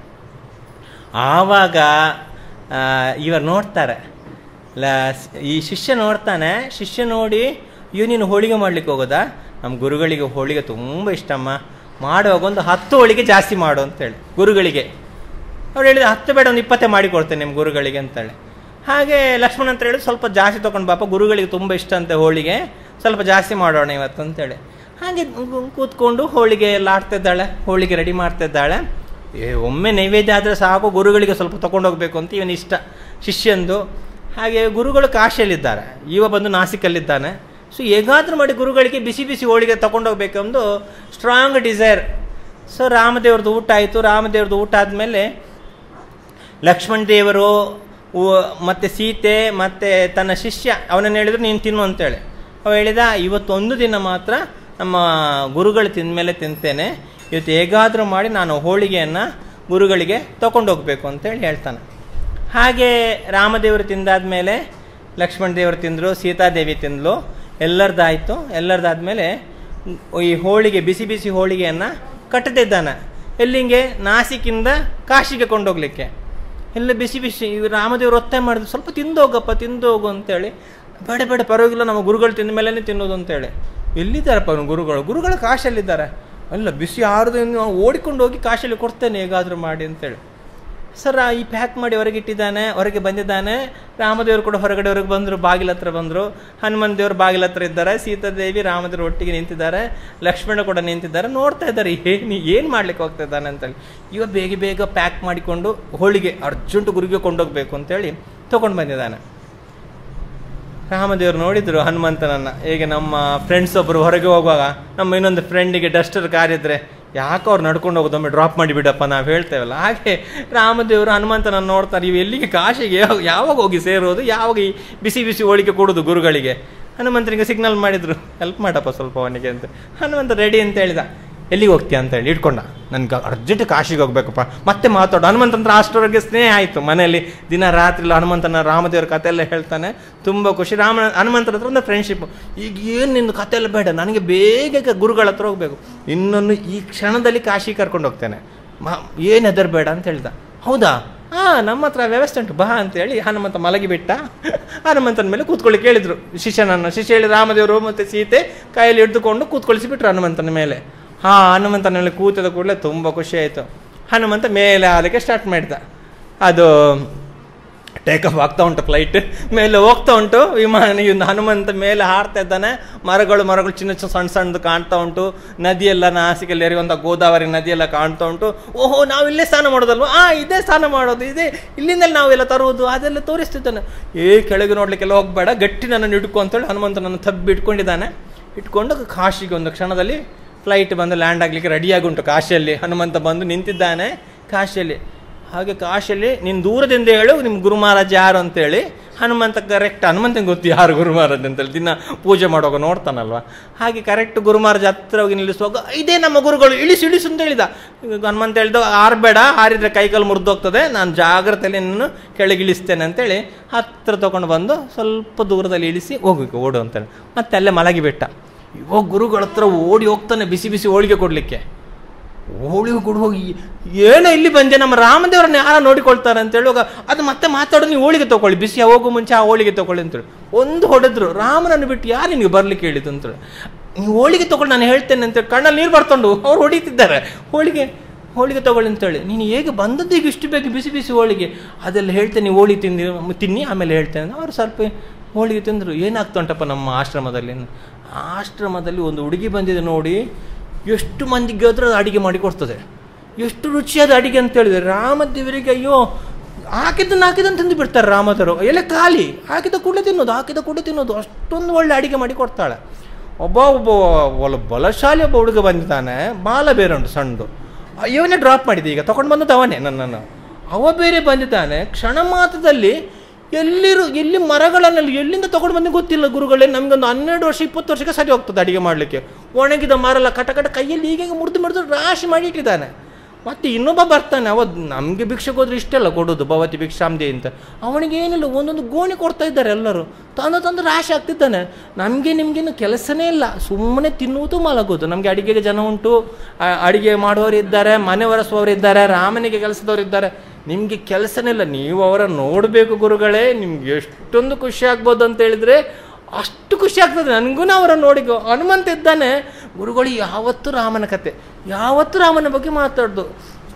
ಆವಾಗ ಆ, ಇವರು ನೋಡ್ತಾರೆ ಲ ಈ ಶಿಷ್ಯ ನೋಡ್ತಾನೆ ಶಿಷ್ಯ ನೋಡಿ ಇವ್ ನೀನು ಹೋಳಿಗೆ ಮಾಡ್ಲಿಕ್ಕೆ ಹೋಗೋದಾ ನಮ್ಮ ಗುರುಗಳಿಗೆ ಹೋಳಿಗೆ ತುಂಬ ಇಷ್ಟಮ್ಮ ಮಾಡುವಾಗ ಒಂದು ಹತ್ತು ಹೋಳಿಗೆ ಜಾಸ್ತಿ ಮಾಡು ಅಂತೇಳಿ ಗುರುಗಳಿಗೆ ಅವ್ರು ಹೇಳಿದ ಹತ್ತು ಬೇಡ ಒಂದು ಇಪ್ಪತ್ತೇ ಮಾಡಿಕೊಡ್ತೇನೆ ನಿಮ್ಮ ಗುರುಗಳಿಗೆ ಅಂತೇಳಿ ಹಾಗೆ ಲಕ್ಷ್ಮಣ ಅಂತ ಹೇಳಿ ಸ್ವಲ್ಪ ಜಾಸ್ತಿ ತೊಗೊಂಡು ಪಾಪ ಗುರುಗಳಿಗೆ ತುಂಬ ಇಷ್ಟ ಅಂತೆ ಹೋಳಿಗೆ ಸ್ವಲ್ಪ ಜಾಸ್ತಿ ಮಾಡೋಣ ಇವತ್ತು ಅಂತೇಳಿ ಹಾಗೆ ಕು- ಕೂತ್ಕೊಂಡು ಹೋಳಿಗೆ ಎಲ್ಲ ಆಡ್ತಿದ್ದಾಳೆ ಹೋಳಿಗೆ ರೆಡಿ ಮಾಡ್ತಿದ್ದಾಳೆ ಏ ಒಮ್ಮೆ ನೈವೇದ್ಯ ಆದರೆ ಸಾಕು ಗುರುಗಳಿಗೆ ಸ್ವಲ್ಪ ತೊಗೊಂಡೋಗ್ಬೇಕು ಅಂತ ಇವನ ಇಷ್ಟ ಶಿಷ್ಯಂದು ಹಾಗೆ ಗುರುಗಳು ಕಾಶಿಯಲ್ಲಿದ್ದಾರೆ ಇವ ಬಂದು ನಾಸಿಕಲ್ಲಿದ್ದಾನೆ ಸೊ ಹೇಗಾದ್ರೂ ಮಾಡಿ ಗುರುಗಳಿಗೆ ಬಿಸಿ ಬಿಸಿ ಹೋಳಿಗೆ ತೊಗೊಂಡೋಗ್ಬೇಕೆಂದು ಸ್ಟ್ರಾಂಗ್ ಡಿಸೈರ್ ಸೊ ರಾಮದೇವ್ರದ್ದು ಊಟ ಆಯಿತು ರಾಮದೇವ್ರದ್ದು ಊಟ ಆದಮೇಲೆ ಲಕ್ಷ್ಮಣ ದೇವರು ಉ- ಮತ್ತೆ ಸೀತೆ ಮತ್ತೆ ತನ್ನ ಶಿಷ್ಯ ಅವನನ್ನು ಹೇಳಿದ್ರು ನೀನು ತಿನ್ನು ಅಂತೇಳಿ ಅವ ಹೇಳಿದ ಇವತ್ತು ಒಂದು ದಿನ ಮಾತ್ರ ನಮ್ಮ ಗುರುಗಳು ತಿಂದ ಮೇಲೆ ತಿಂತೇನೆ ಇವತ್ತು ಹೇಗಾದರೂ ಮಾಡಿ ನಾನು ಹೋಳಿಗೆಯನ್ನು ಗುರುಗಳಿಗೆ ತಗೊಂಡೋಗ್ಬೇಕು ಅಂತೇಳಿ ಹೇಳ್ತಾನೆ ಹಾಗೆ ರಾಮದೇವರು ತಿಂದಾದ್ಮೇಲೆ ಲಕ್ಷ್ಮಣ ದೇವರು ತಿಂದರು ಸೀತಾದೇವಿ ತಿಂದಳು ಎಲ್ಲರದಾಯಿತು ಎಲ್ಲರದಾದ್ಮೇಲೆ ಈ ಹೋಳಿಗೆ ಬಿಸಿ ಬಿಸಿ ಹೋಳಿಗೆಯನ್ನು ಕಟ್ಟದಿದ್ದಾನೆ ಎಲ್ಲಿಂಗೆ ನಾಸಿಕಿಂದ ಕಾಶಿಗೆ ಕೊಂಡೋಗ್ಲಿಕ್ಕೆ ಎಲ್ಲ ಬಿಸಿ ಬಿಸಿ ಇವ್ರು ರಾಮದೇವ್ರು ಒತ್ತಾಯ ಮಾಡಿದ್ರು ಸ್ವಲ್ಪ ತಿಂದು ಹೋಗಪ್ಪ ತಿಂದು ಹೋಗು ಅಂತೇಳಿ ಬೇಡ ಬೇಡ ಪರವಾಗಿಲ್ಲ ನಮ್ಮ ಗುರುಗಳು ತಿಂದ ಮೇಲೇ ತಿನ್ನೋದು ಅಂತೇಳಿ ಎಲ್ಲಿದ್ದಾರಪ್ಪ ಅವ್ನು ಗುರುಗಳು ಗುರುಗಳು ಕಾಶಲ್ಲಿದ್ದಾರೆ ಅಲ್ಲ ಬಿಸಿ ಆರದು ಓಡಿಕೊಂಡು ಹೋಗಿ ಕಾಶಲ್ಲಿ ಕೊಡ್ತೇನೆ ಹೇಗಾದರೂ ಮಾಡಿ ಅಂತೇಳಿ ಸರ್ ಈ ಪ್ಯಾಕ್ ಮಾಡಿ ಹೊರಗೆ ಇಟ್ಟಿದ್ದಾನೆ ಹೊರಗೆ ಬಂದಿದ್ದಾನೆ ರಾಮದೇವರು ಕೂಡ ಹೊರಗಡೆ ಹೊರಗೆ ಬಂದರು ಬಾಗಿಲ ಹತ್ರ ಬಂದರು ಹನುಮನ್ ದೇವರು ಬಾಗಿಲ ಹತ್ರ ಇದ್ದಾರೆ ಸೀತಾದೇವಿ ರಾಮದೇವರು ಒಟ್ಟಿಗೆ ನಿಂತಿದ್ದಾರೆ ಲಕ್ಷ್ಮಣ ಕೂಡ ನಿಂತಿದ್ದಾರೆ ನೋಡ್ತಾ ಇದ್ದಾರೆ ಏನು ಏನು ಮಾಡ್ಲಿಕ್ಕೆ ಹೋಗ್ತಾ ಇದ್ದಾನೆ ಅಂತೇಳಿ ಇವ ಬೇಗ ಬೇಗ ಪ್ಯಾಕ್ ಮಾಡಿಕೊಂಡು ಹೋಳಿಗೆ ಅರ್ಜೆಂಟ್ ಗುರಿಗೆ ಕೊಂಡೋಗ್ಬೇಕು ಅಂತೇಳಿ ತೊಗೊಂಡು ಬಂದಿದ್ದಾನೆ ರಾಮದೇವರು ನೋಡಿದ್ರು ಹನುಮಂತನನ್ನ ಹೇಗೆ ನಮ್ಮ ಫ್ರೆಂಡ್ಸ್ ಒಬ್ಬರು ಹೊರಗೆ ಹೋಗುವಾಗ ನಮ್ಮ ಇನ್ನೊಂದು ಫ್ರೆಂಡಿಗೆ ಡಸ್ಟರ್ ಕಾರ್ ಇದ್ರೆ ಯಾಕೆ ಅವ್ರು ನಡ್ಕೊಂಡು ಹೋಗೋದೊಮ್ಮೆ ಡ್ರಾಪ್ ಮಾಡಿಬಿಡಪ್ಪ ನಾವು ಹೇಳ್ತೇವಲ್ಲ ಹಾಗೆ ರಾಮದೇವರು ಹನುಮಂತನನ್ನು ನೋಡ್ತಾರೆ ಇವು ಎಲ್ಲಿಗೆ ಕಾಶಿಗೆ ಯಾವ- ಯಾವಾಗ ಹೋಗಿ ಸೇರೋದು ಯಾವಾಗ ಈ ಬಿಸಿ ಬಿಸಿ ಹೋಳಿಗೆ ಕೊಡೋದು ಗುರುಗಳಿಗೆ ಹನುಮಂತನಿಗೆ ಸಿಗ್ನಲ್ ಮಾಡಿದ್ರು ಹೆಲ್ಪ್ ಮಾಡಪ್ಪ ಸ್ವಲ್ಪ ಅವನಿಗೆ ಅಂತ ಹನುಮಂತ ರೆಡಿ ಅಂತ ಹೇಳಿದ ಎಲ್ಲಿಗೆ ಹೋಗ್ತೀಯ ಅಂತ ಹೇಳಿ ಇಟ್ಕೊಂಡ ನನ್ಗೆ ಅರ್ಜೆಂಟ್ ಕಾಶಿಗೆ ಹೋಗ್ಬೇಕಪ್ಪ ಮತ್ತೆ ಮಾತಾಡು ಹನುಮಂತಂತ್ರ ಅಷ್ಟರವರೆಗೆ ಸ್ನೇಹ ಆಯಿತು ಮನೆಯಲ್ಲಿ ದಿನ ರಾತ್ರಿ ಹನುಮಂತನ ರಾಮದೇವ್ರ ಕತೆ ಎಲ್ಲ ಹೇಳ್ತಾನೆ ತುಂಬ ಖುಷಿ ರಾಮ ಹನುಮಂತನ ಹತ್ರ ಒಂದು ಫ್ರೆಂಡ್ಶಿಪ್ ಈಗ ಏನು ನಿನ್ನ ಕತೆ ಎಲ್ಲ ಬೇಡ ನನಗೆ ಬೇಗ ಗುರುಗಳ ಹತ್ರ ಹೋಗ್ಬೇಕು ಇನ್ನೊಂದು ಈ ಕ್ಷಣದಲ್ಲಿ ಕಾಶಿ ಕರ್ಕೊಂಡು ಹೋಗ್ತೇನೆ ಮಾ ಏನು ಹೆದರ್ಬೇಡ ಅಂತ ಹೇಳ್ದ ಹೌದಾ ಹಾಂ ನಮ್ಮ ಹತ್ರ ವ್ಯವಸ್ಥೆ ಉಂಟು ಬಾ ಅಂತೇಳಿ ಹನುಮಂತ ಮಲಗಿಬಿಟ್ಟ ಹನುಮಂತನ ಮೇಲೆ ಕೂತ್ಕೊಳ್ಳಿ ಕೇಳಿದ್ರು ಶಿಷ್ಯನನ್ನು ಶಿಷ್ಯ ಹೇಳಿ ರಾಮದೇವರು ಮತ್ತು ಸೀತೆ ಕೈಯಲ್ಲಿ ಹಿಡಿದುಕೊಂಡು ಕೂತ್ಕೊಳಿಸಿಬಿಟ್ರು ಹನುಮಂತನ ಮೇಲೆ ಹಾಂ ಹನುಮಂತನ ಮೇಲೆ ಕೂತದ ಕೂಡಲೇ ತುಂಬ ಖುಷಿ ಆಯಿತು ಹನುಮಂತ ಮೇಲೆ ಅದಕ್ಕೆ ಸ್ಟಾರ್ಟ್ ಮಾಡಿದ ಅದು ಟೇಕ್ ಆಫ್ ಆಗ್ತಾ ಉಂಟು ಫ್ಲೈಟ್ ಮೇಲೆ ಹೋಗ್ತಾ ಉಂಟು ವಿಮಾನ ಇವ್ನು ಹನುಮಂತ ಮೇಲೆ ಹಾರ್ತಾ ಇದ್ದಾನೆ ಮರಗಳು ಮರಗಳು ಚಿನ್ನ ಚಿನ್ನ ಸಣ್ಣ ಸಣ್ಣದು ಕಾಣ್ತಾ ಉಂಟು ನದಿಯೆಲ್ಲ ನಾಸಿಕಲ್ಲಿ ಎರಿಯುವಂಥ ಗೋದಾವರಿ ನದಿಯೆಲ್ಲ ಕಾಣ್ತಾ ಉಂಟು ಓಹೋ ನಾವು ಇಲ್ಲೇ ಸ್ನಾನ ಮಾಡೋದಲ್ವ ಆ ಇದೇ ಸ್ನಾನ ಮಾಡೋದು ಇದೇ ಇಲ್ಲಿಂದಲೇ ನಾವೆಲ್ಲ ತರುವುದು ಅದೆಲ್ಲ ತೋರಿಸ್ತಿದ್ದಾನೆ ಏ ಕೆಳಗೆ ನೋಡ್ಲಿಕ್ಕೆಲ್ಲ ಹೋಗ್ಬೇಡ ಗಟ್ಟಿ ನನ್ನನ್ನು ಇಟ್ಕೊ ಅಂತೇಳಿ ಹನುಮಂತ ನನ್ನ ತಬ್ಬಿ ಇಟ್ಕೊಂಡಿದ್ದಾನೆ ಇಟ್ಕೊಂಡು ಕಾಶಿಗೆ ಒಂದು ಕ್ಷಣದಲ್ಲಿ ಫ್ಲೈಟ್ ಬಂದು ಲ್ಯಾಂಡ್ ಆಗಲಿಕ್ಕೆ ರೆಡಿಯಾಗಿ ಉಂಟು ಕಾಶಿಯಲ್ಲಿ ಹನುಮಂತ ಬಂದು ನಿಂತಿದ್ದಾನೆ ಕಾಶಿಯಲ್ಲಿ ಹಾಗೆ ಕಾಶಿಯಲ್ಲಿ ನೀನು ದೂರದಿಂದ ಹೇಳು ನಿಮ್ಮ ಗುರು ಮಹಾರಾಜ ಯಾರು ಅಂತೇಳಿ ಹನುಮಂತ ಕರೆಕ್ಟ್ ಹನುಮಂತಂಗೆ ಗೊತ್ತು ಯಾರು ಗುರು ಮಹಾರಾಜ್ ಅಂತೇಳಿ ದಿನ ಪೂಜೆ ಮಾಡುವಾಗ ನೋಡ್ತಾನಲ್ವ ಹಾಗೆ ಕರೆಕ್ಟ್ ಗುರು ಮಹಾರಾಜ ಹತ್ರ ಹೋಗಿ ನಿಲ್ಲಿಸುವಾಗ ಇದೇ ನಮ್ಮ ಗುರುಗಳು ಇಳಿಸು ಇಳಿಸು ಅಂತ ಹೇಳಿದ ಈಗ ಹನುಮಂತ ಹೇಳ್ದ ಹಾರಬೇಡ ಹಾರಿದ್ರೆ ಕೈಕಾಲು ಮುರಿದೋಗ್ತದೆ ನಾನು ಜಾಗ್ರತೆಯಲ್ಲಿ ನಿನ್ನನ್ನು ಕೆಳಗೆ ಇಳಿಸ್ತೇನೆ ಅಂತೇಳಿ ಹತ್ರ ತೊಗೊಂಡು ಬಂದು ಸ್ವಲ್ಪ ದೂರದಲ್ಲಿ ಇಳಿಸಿ ಹೋಗ್ಬೇಕು ಓಡು ಅಂತೇಳಿ ಮತ್ತೆ ಅಲ್ಲೇ ಮಲಗಿಬಿಟ್ಟ ಇವಾಗ ಗುರುಗಳ ಹತ್ರ ಓಡಿ ಹೋಗ್ತಾನೆ ಬಿಸಿ ಬಿಸಿ ಹೋಳಿಗೆ ಕೊಡಲಿಕ್ಕೆ ಹೋಳಿಗೆ ಕೊಡು ಹೋಗಿ ಏನೋ ಇಲ್ಲಿ ಬಂದೆ ನಮ್ಮ ರಾಮದೇವರನ್ನ ಯಾರ ನೋಡಿಕೊಳ್ತಾರೆ ಅಂತ ಹೇಳುವಾಗ ಅದು ಮತ್ತೆ ಮಾತಾಡೋ ನೀವು ಹೋಳಿಗೆ ತಗೊಳ್ಳಿ ಬಿಸಿ ಹೋಗೋ ಮುಂಚೆ ಆ ಹೋಳಿಗೆ ತಗೊಳ್ಳಿ ಅಂತೇಳಿ ಒಂದು ಹೊಡೆದ್ರು ರಾಮನನ್ನು ಬಿಟ್ಟು ಯಾರು ನಿನಗೆ ಬರ್ಲಿಕ್ಕೆ ಹೇಳಿದ್ದು ಅಂತೇಳಿ ನೀವು ಹೋಳಿಗೆ ತಗೊಳ್ಳಿ ನಾನು ಹೇಳ್ತೇನೆ ಅಂತೇಳಿ ಕಣ್ಣಲ್ಲಿ ನೀರು ಬರ್ತೊಂಡು ಅವ್ರು ಹೊಡಿತಿದ್ದಾರೆ ಹೋಳಿಗೆ ಹೋಳಿಗೆ ತಗೊಳ್ಳಿ ಅಂತೇಳಿ ನೀನು ಹೇಗೆ ಬಂದದ್ದು ಈಗ ಇಷ್ಟು ಬೇಗ ಬಿಸಿ ಬಿಸಿ ಹೋಳಿಗೆ ಅದೆಲ್ಲ ಹೇಳ್ತೇನೆ ನೀವು ಹೋಳಿಗೆ ತಿಂದಿ ತಿನ್ನಿ ಆಮೇಲೆ ಹೇಳ್ತೇನೆ ಅವ್ರು ಸ್ವಲ್ಪ ಹೋಳಿಗೆ ತಿಂದರು ಏನಾಗ್ತಾ ಉಂಟಪ್ಪ ನಮ್ಮ ಆಶ್ರಮದಲ್ಲಿ ಆಶ್ರಮದಲ್ಲಿ ಒಂದು ಹುಡುಗಿ ಬಂದಿದೆ ನೋಡಿ ಎಷ್ಟು ಮಂದಿಗೆ ಹೋದ್ರೆ ಅದು ಅಡಿಗೆ ಮಾಡಿ ಕೊಡ್ತದೆ ಎಷ್ಟು ರುಚಿಯಾದ ಅಡಿಗೆ ಅಂತ ಹೇಳಿದ್ರೆ ರಾಮದೇವರಿಗೆ ಅಯ್ಯೋ ಹಾಕಿದ್ದನ್ನು ಹಾಕಿದ್ದನ್ನು ತಿಂದು ಬಿಡ್ತಾರೆ ರಾಮದೇವರು ಎಲ್ಲ ಖಾಲಿ ಹಾಕಿದ ಕೂಡಲೇ ತಿನ್ನೋದು ಹಾಕಿದ ಕೂಡಲೇ ತಿನ್ನೋದು ಅಷ್ಟೊಂದು ಒಳ್ಳೆ ಅಡಿಗೆ ಮಾಡಿ ಕೊಡ್ತಾಳೆ ಒಬ್ಬ ಒಬ್ಬ ಒಲ ಬಲಶಾಲಿ ಒಬ್ಬ ಹುಡುಗ ಬಂದಿದ್ದಾನೆ ಬಾಲ ಬೇರೆ ಉಂಟು ಸಣ್ಣದು ಇವನೇ ಡ್ರಾಪ್ ಮಾಡಿದೆ ಈಗ ತಗೊಂಡು ಬಂದದ್ದು ಅವನೇ ನನ್ನನ್ನು ಅವ ಬೇರೆ ಬಂದಿದ್ದಾನೆ ಕ್ಷಣ ಮಾತ್ರದಲ್ಲಿ ಎಲ್ಲಿರು ಎಲ್ಲಿ ಮರಗಳನ್ನೆಲ್ಲ ಎಲ್ಲಿಂದ ತಗೊಂಡು ಬಂದು ಗೊತ್ತಿಲ್ಲ ಗುರುಗಳೇ ನಮಗೊಂದು ಹನ್ನೆರಡು ವರ್ಷ ಇಪ್ಪತ್ತು ವರ್ಷಕ್ಕೆ ಸರಿ ಹೋಗ್ತದೆ ಅಡಿಗೆ ಮಾಡಲಿಕ್ಕೆ ಒಣಗಿದ ಮರ ಎಲ್ಲ ಕಟ ಕಟ ಕೈಯಲ್ಲಿ ಹೀಗೆ ಮುರಿದು ಮುರಿದು ರಾಶಿ ಮಾಡಿ ಇಟ್ಟಿದ್ದಾನೆ ಮತ್ತೆ ಇನ್ನೊಬ್ಬ ಬರ್ತಾನೆ ಅವ ನಮಗೆ ಭಿಕ್ಷೆಗೆ ಹೋದ್ರೆ ಇಷ್ಟೆಲ್ಲ ಕೊಡೋದು ಭವತಿ ಭಿಕ್ಷಾಂದೆ ಅಂತ ಅವನಿಗೆ ಏನಿಲ್ಲ ಒಂದೊಂದು ಗೋಣಿ ಕೊಡ್ತಾ ಇದ್ದಾರೆ ಎಲ್ಲರೂ ತಂದು ತಂದು ರಾಶಿ ಆಗ್ತಿದ್ದಾನೆ ನಮಗೆ ನಿಮಗೇನು ಕೆಲಸನೇ ಇಲ್ಲ ಸುಮ್ಮನೆ ತಿನ್ನುವುದು ಮಲಗೋದು ನಮಗೆ ಅಡಿಗೆಗೆ ಜನ ಉಂಟು ಆ- ಅಡಿಗೆ ಮಾಡುವವರು ಇದ್ದಾರೆ ಮನೆ ಒರೆಸುವವರು ಇದ್ದಾರೆ ರಾಮನಿಗೆ ಕೆಲಸದವರು ಇದ್ದಾರೆ ನಿಮಗೆ ಕೆಲಸನೇ ಇಲ್ಲ ನೀವು ಅವರನ್ನು ನೋಡಬೇಕು ಗುರುಗಳೇ ನಿಮ್ಗೆ ಎಷ್ಟೊಂದು ಖುಷಿ ಆಗ್ಬೋದು ಅಂತ ಹೇಳಿದ್ರೆ ಅಷ್ಟು ಖುಷಿ ಆಗ್ತದೆ ನನಗೂ ಅವರನ್ನು ನೋಡಿ ಹನುಮಂತ ಇದ್ದಾನೆ ಗುರುಗಳು ಯಾವತ್ತೂ ರಾಮನ ಕತೆ ಯಾವತ್ತೂ ರಾಮನ ಬಗ್ಗೆ ಮಾತಾಡ್ದು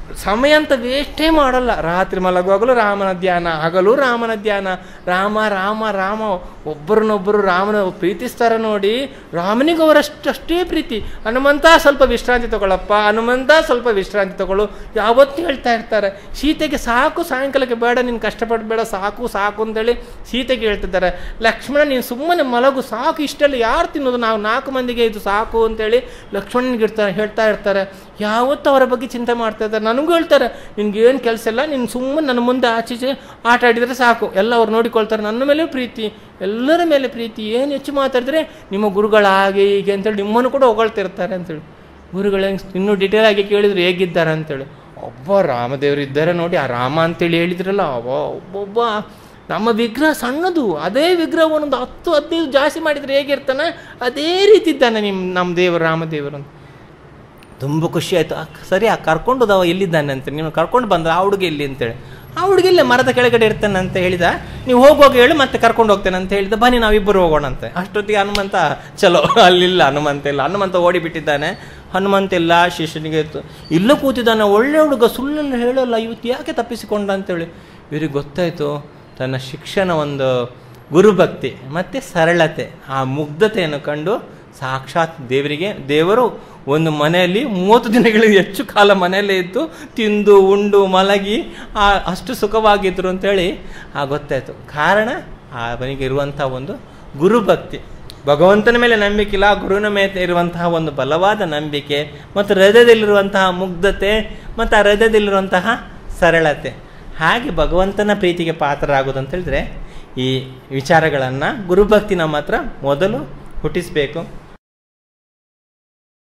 ಸಮಯ ಅಂತ ವೇಸ್ಟೇ ಮಾಡಲ್ಲ ರಾತ್ರಿ ಮಲಗುವಾಗಲೂ ರಾಮನ ಧ್ಯಾನ ಹಗಲು ರಾಮನ ಧ್ಯಾನ ರಾಮ ರಾಮ ರಾಮ ಒಬ್ಬರನ್ನೊಬ್ಬರು ರಾಮನ ಪ್ರೀತಿಸ್ತಾರ ನೋಡಿ ರಾಮನಿಗೆ ಅವರಷ್ಟು ಅಷ್ಟೇ ಪ್ರೀತಿ ಹನುಮಂತ ಸ್ವಲ್ಪ ವಿಶ್ರಾಂತಿ ತಗೊಳ್ಳಪ್ಪ ಹನುಮಂತ ಸ್ವಲ್ಪ ವಿಶ್ರಾಂತಿ ತಗೊಳ್ಳು ಯಾವತ್ತೂ ಹೇಳ್ತಾ ಇರ್ತಾರೆ ಸೀತೆಗೆ ಸಾಕು ಸಾಯಂಕಾಲಕ್ಕೆ ಬೇಡ ನೀನು ಕಷ್ಟಪಡಬೇಡ ಸಾಕು ಸಾಕು ಅಂತೇಳಿ ಸೀತೆಗೆ ಹೇಳ್ತಿದ್ದಾರೆ ಲಕ್ಷ್ಮಣ ನೀನು ಸುಮ್ಮನೆ ಮಲಗು ಸಾಕು ಇಷ್ಟೆಲ್ಲ ಯಾರು ತಿನ್ನೋದು ನಾವು ನಾಲ್ಕು ಮಂದಿಗೆ ಇದು ಸಾಕು ಅಂತೇಳಿ ಲಕ್ಷ್ಮಣನಿಗೆ ಇರ್ತಾರೆ ಹೇಳ್ತಾ ಇರ್ತಾರೆ ಯಾವತ್ತೂ ಅವರ ಬಗ್ಗೆ ಚಿಂತೆ ಮಾಡ್ತಾ ಇದ್ದಾರೆ ನನಗೂ ಹೇಳ್ತಾರೆ ನಿನ್ಗೇನು ಕೆಲಸ ಇಲ್ಲ ನೀನು ಸುಮ್ಮನೆ ನನ್ನ ಮುಂದೆ ಆಚೀಚೆ ಆಟ ಆಡಿದರೆ ಸಾಕು ಎಲ್ಲ ಅವ್ರು ನೋಡಿಕೊಳ್ತಾರೆ ನನ್ನ ಮೇಲೆ ಪ್ರೀತಿ ಎಲ್ಲರ ಮೇಲೆ ಪ್ರೀತಿ ಏನು ಹೆಚ್ಚು ಮಾತಾಡಿದ್ರೆ ನಿಮ್ಮ ಗುರುಗಳ ಹಾಗೆ ಹೀಗೆ ಅಂತೇಳಿ ನಿಮ್ಮನ್ನು ಕೂಡ ಹೊಗಳ್ತಿರ್ತಾರೆ ಅಂತೇಳಿ ಗುರುಗಳು ಹೆಂಗೆ ಇನ್ನೂ ಡೀಟೇಲ್ ಆಗಿ ಕೇಳಿದ್ರು ಹೇಗಿದ್ದಾರೆ ಅಂತೇಳಿ ಒಬ್ಬ ರಾಮದೇವರು ಇದ್ದಾರೆ ನೋಡಿ ಆ ರಾಮ ಅಂತೇಳಿ ಹೇಳಿದ್ರಲ್ಲ ಅವ ಒಬ್ಬೊಬ್ಬ ನಮ್ಮ ವಿಗ್ರಹ ಸಣ್ಣದು ಅದೇ ವಿಗ್ರಹ ಒಂದೊಂದು ಹತ್ತು ಹದಿನೈದು ಜಾಸ್ತಿ ಮಾಡಿದರೆ ಹೇಗಿರ್ತಾನೆ ಅದೇ ರೀತಿ ಇದ್ದಾನೆ ನಿಮ್ಮ ನಮ್ಮ ದೇವರು ರಾಮದೇವರು ಅಂತ ತುಂಬ ಖುಷಿ ಆಯಿತು ಸರಿ ಆ ಕರ್ಕೊಂಡು ಅವ ಎಲ್ಲಿದ್ದಾನೆ ಅಂತ ನೀವು ಕರ್ಕೊಂಡು ಬಂದ ಆ ಹುಡುಗ ಎಲ್ಲಿ ಅಂತೇಳಿ ಆ ಹುಡುಗ ಇಲ್ಲೇ ಮರದ ಕೆಳಗಡೆ ಇರ್ತಾನೆ ಅಂತ ಹೇಳಿದ ನೀವು ಹೋಗುವಾಗ ಹೇಳು ಮತ್ತೆ ಕರ್ಕೊಂಡು ಹೋಗ್ತೇನೆ ಅಂತ ಹೇಳಿದ ಬನ್ನಿ ನಾವಿಬ್ಬರು ಹೋಗೋಣ ಅಂತ ಅಷ್ಟೊತ್ತಿಗೆ ಹನುಮಂತ ಚಲೋ ಅಲ್ಲಿಲ್ಲ ಹನುಮಂತ ಇಲ್ಲ ಹನುಮಂತ ಓಡಿಬಿಟ್ಟಿದ್ದಾನೆ ಹನುಮಂತ ಇಲ್ಲ ಶಿಷ್ಯನಿಗೆ ಇತ್ತು ಇಲ್ಲೂ ಕೂತಿದ್ದಾನೆ ಒಳ್ಳೆ ಹುಡುಗ ಸುಳ್ಳೆಲ್ಲ ಹೇಳಲ್ಲ ಇವತ್ತು ಯಾಕೆ ತಪ್ಪಿಸಿಕೊಂಡ ಅಂತೇಳಿ ಇವ್ರಿಗೆ ಗೊತ್ತಾಯಿತು ತನ್ನ ಶಿಕ್ಷಣ ಒಂದು ಗುರುಭಕ್ತಿ ಮತ್ತು ಸರಳತೆ ಆ ಮುಗ್ಧತೆಯನ್ನು ಕಂಡು ಸಾಕ್ಷಾತ್ ದೇವರಿಗೆ ದೇವರು ಒಂದು ಮನೆಯಲ್ಲಿ ಮೂವತ್ತು ದಿನಗಳಿಗೆ ಹೆಚ್ಚು ಕಾಲ ಮನೆಯಲ್ಲೇ ಇದ್ದು ತಿಂದು ಉಂಡು ಮಲಗಿ ಆ ಅಷ್ಟು ಸುಖವಾಗಿದ್ರು ಅಂತೇಳಿ ಆ ಗೊತ್ತಾಯಿತು ಕಾರಣ ಅವನಿಗೆ ಇರುವಂಥ ಒಂದು ಗುರುಭಕ್ತಿ ಭಗವಂತನ ಮೇಲೆ ನಂಬಿಕೆ ಇಲ್ಲ ಗುರುವಿನ ಮೇಲೆ ಇರುವಂತಹ ಒಂದು ಬಲವಾದ ನಂಬಿಕೆ ಮತ್ತು ಹೃದಯದಲ್ಲಿರುವಂತಹ ಮುಗ್ಧತೆ ಮತ್ತು ಆ ಹೃದಯದಲ್ಲಿರುವಂತಹ ಸರಳತೆ ಹಾಗೆ ಭಗವಂತನ ಪ್ರೀತಿಗೆ ಪಾತ್ರರಾಗೋದು ಅಂತ ಹೇಳಿದ್ರೆ ಈ ವಿಚಾರಗಳನ್ನು ಗುರುಭಕ್ತಿ ನಮ್ಮ ಹತ್ರ ಮೊದಲು ಹುಟ್ಟಿಸಬೇಕು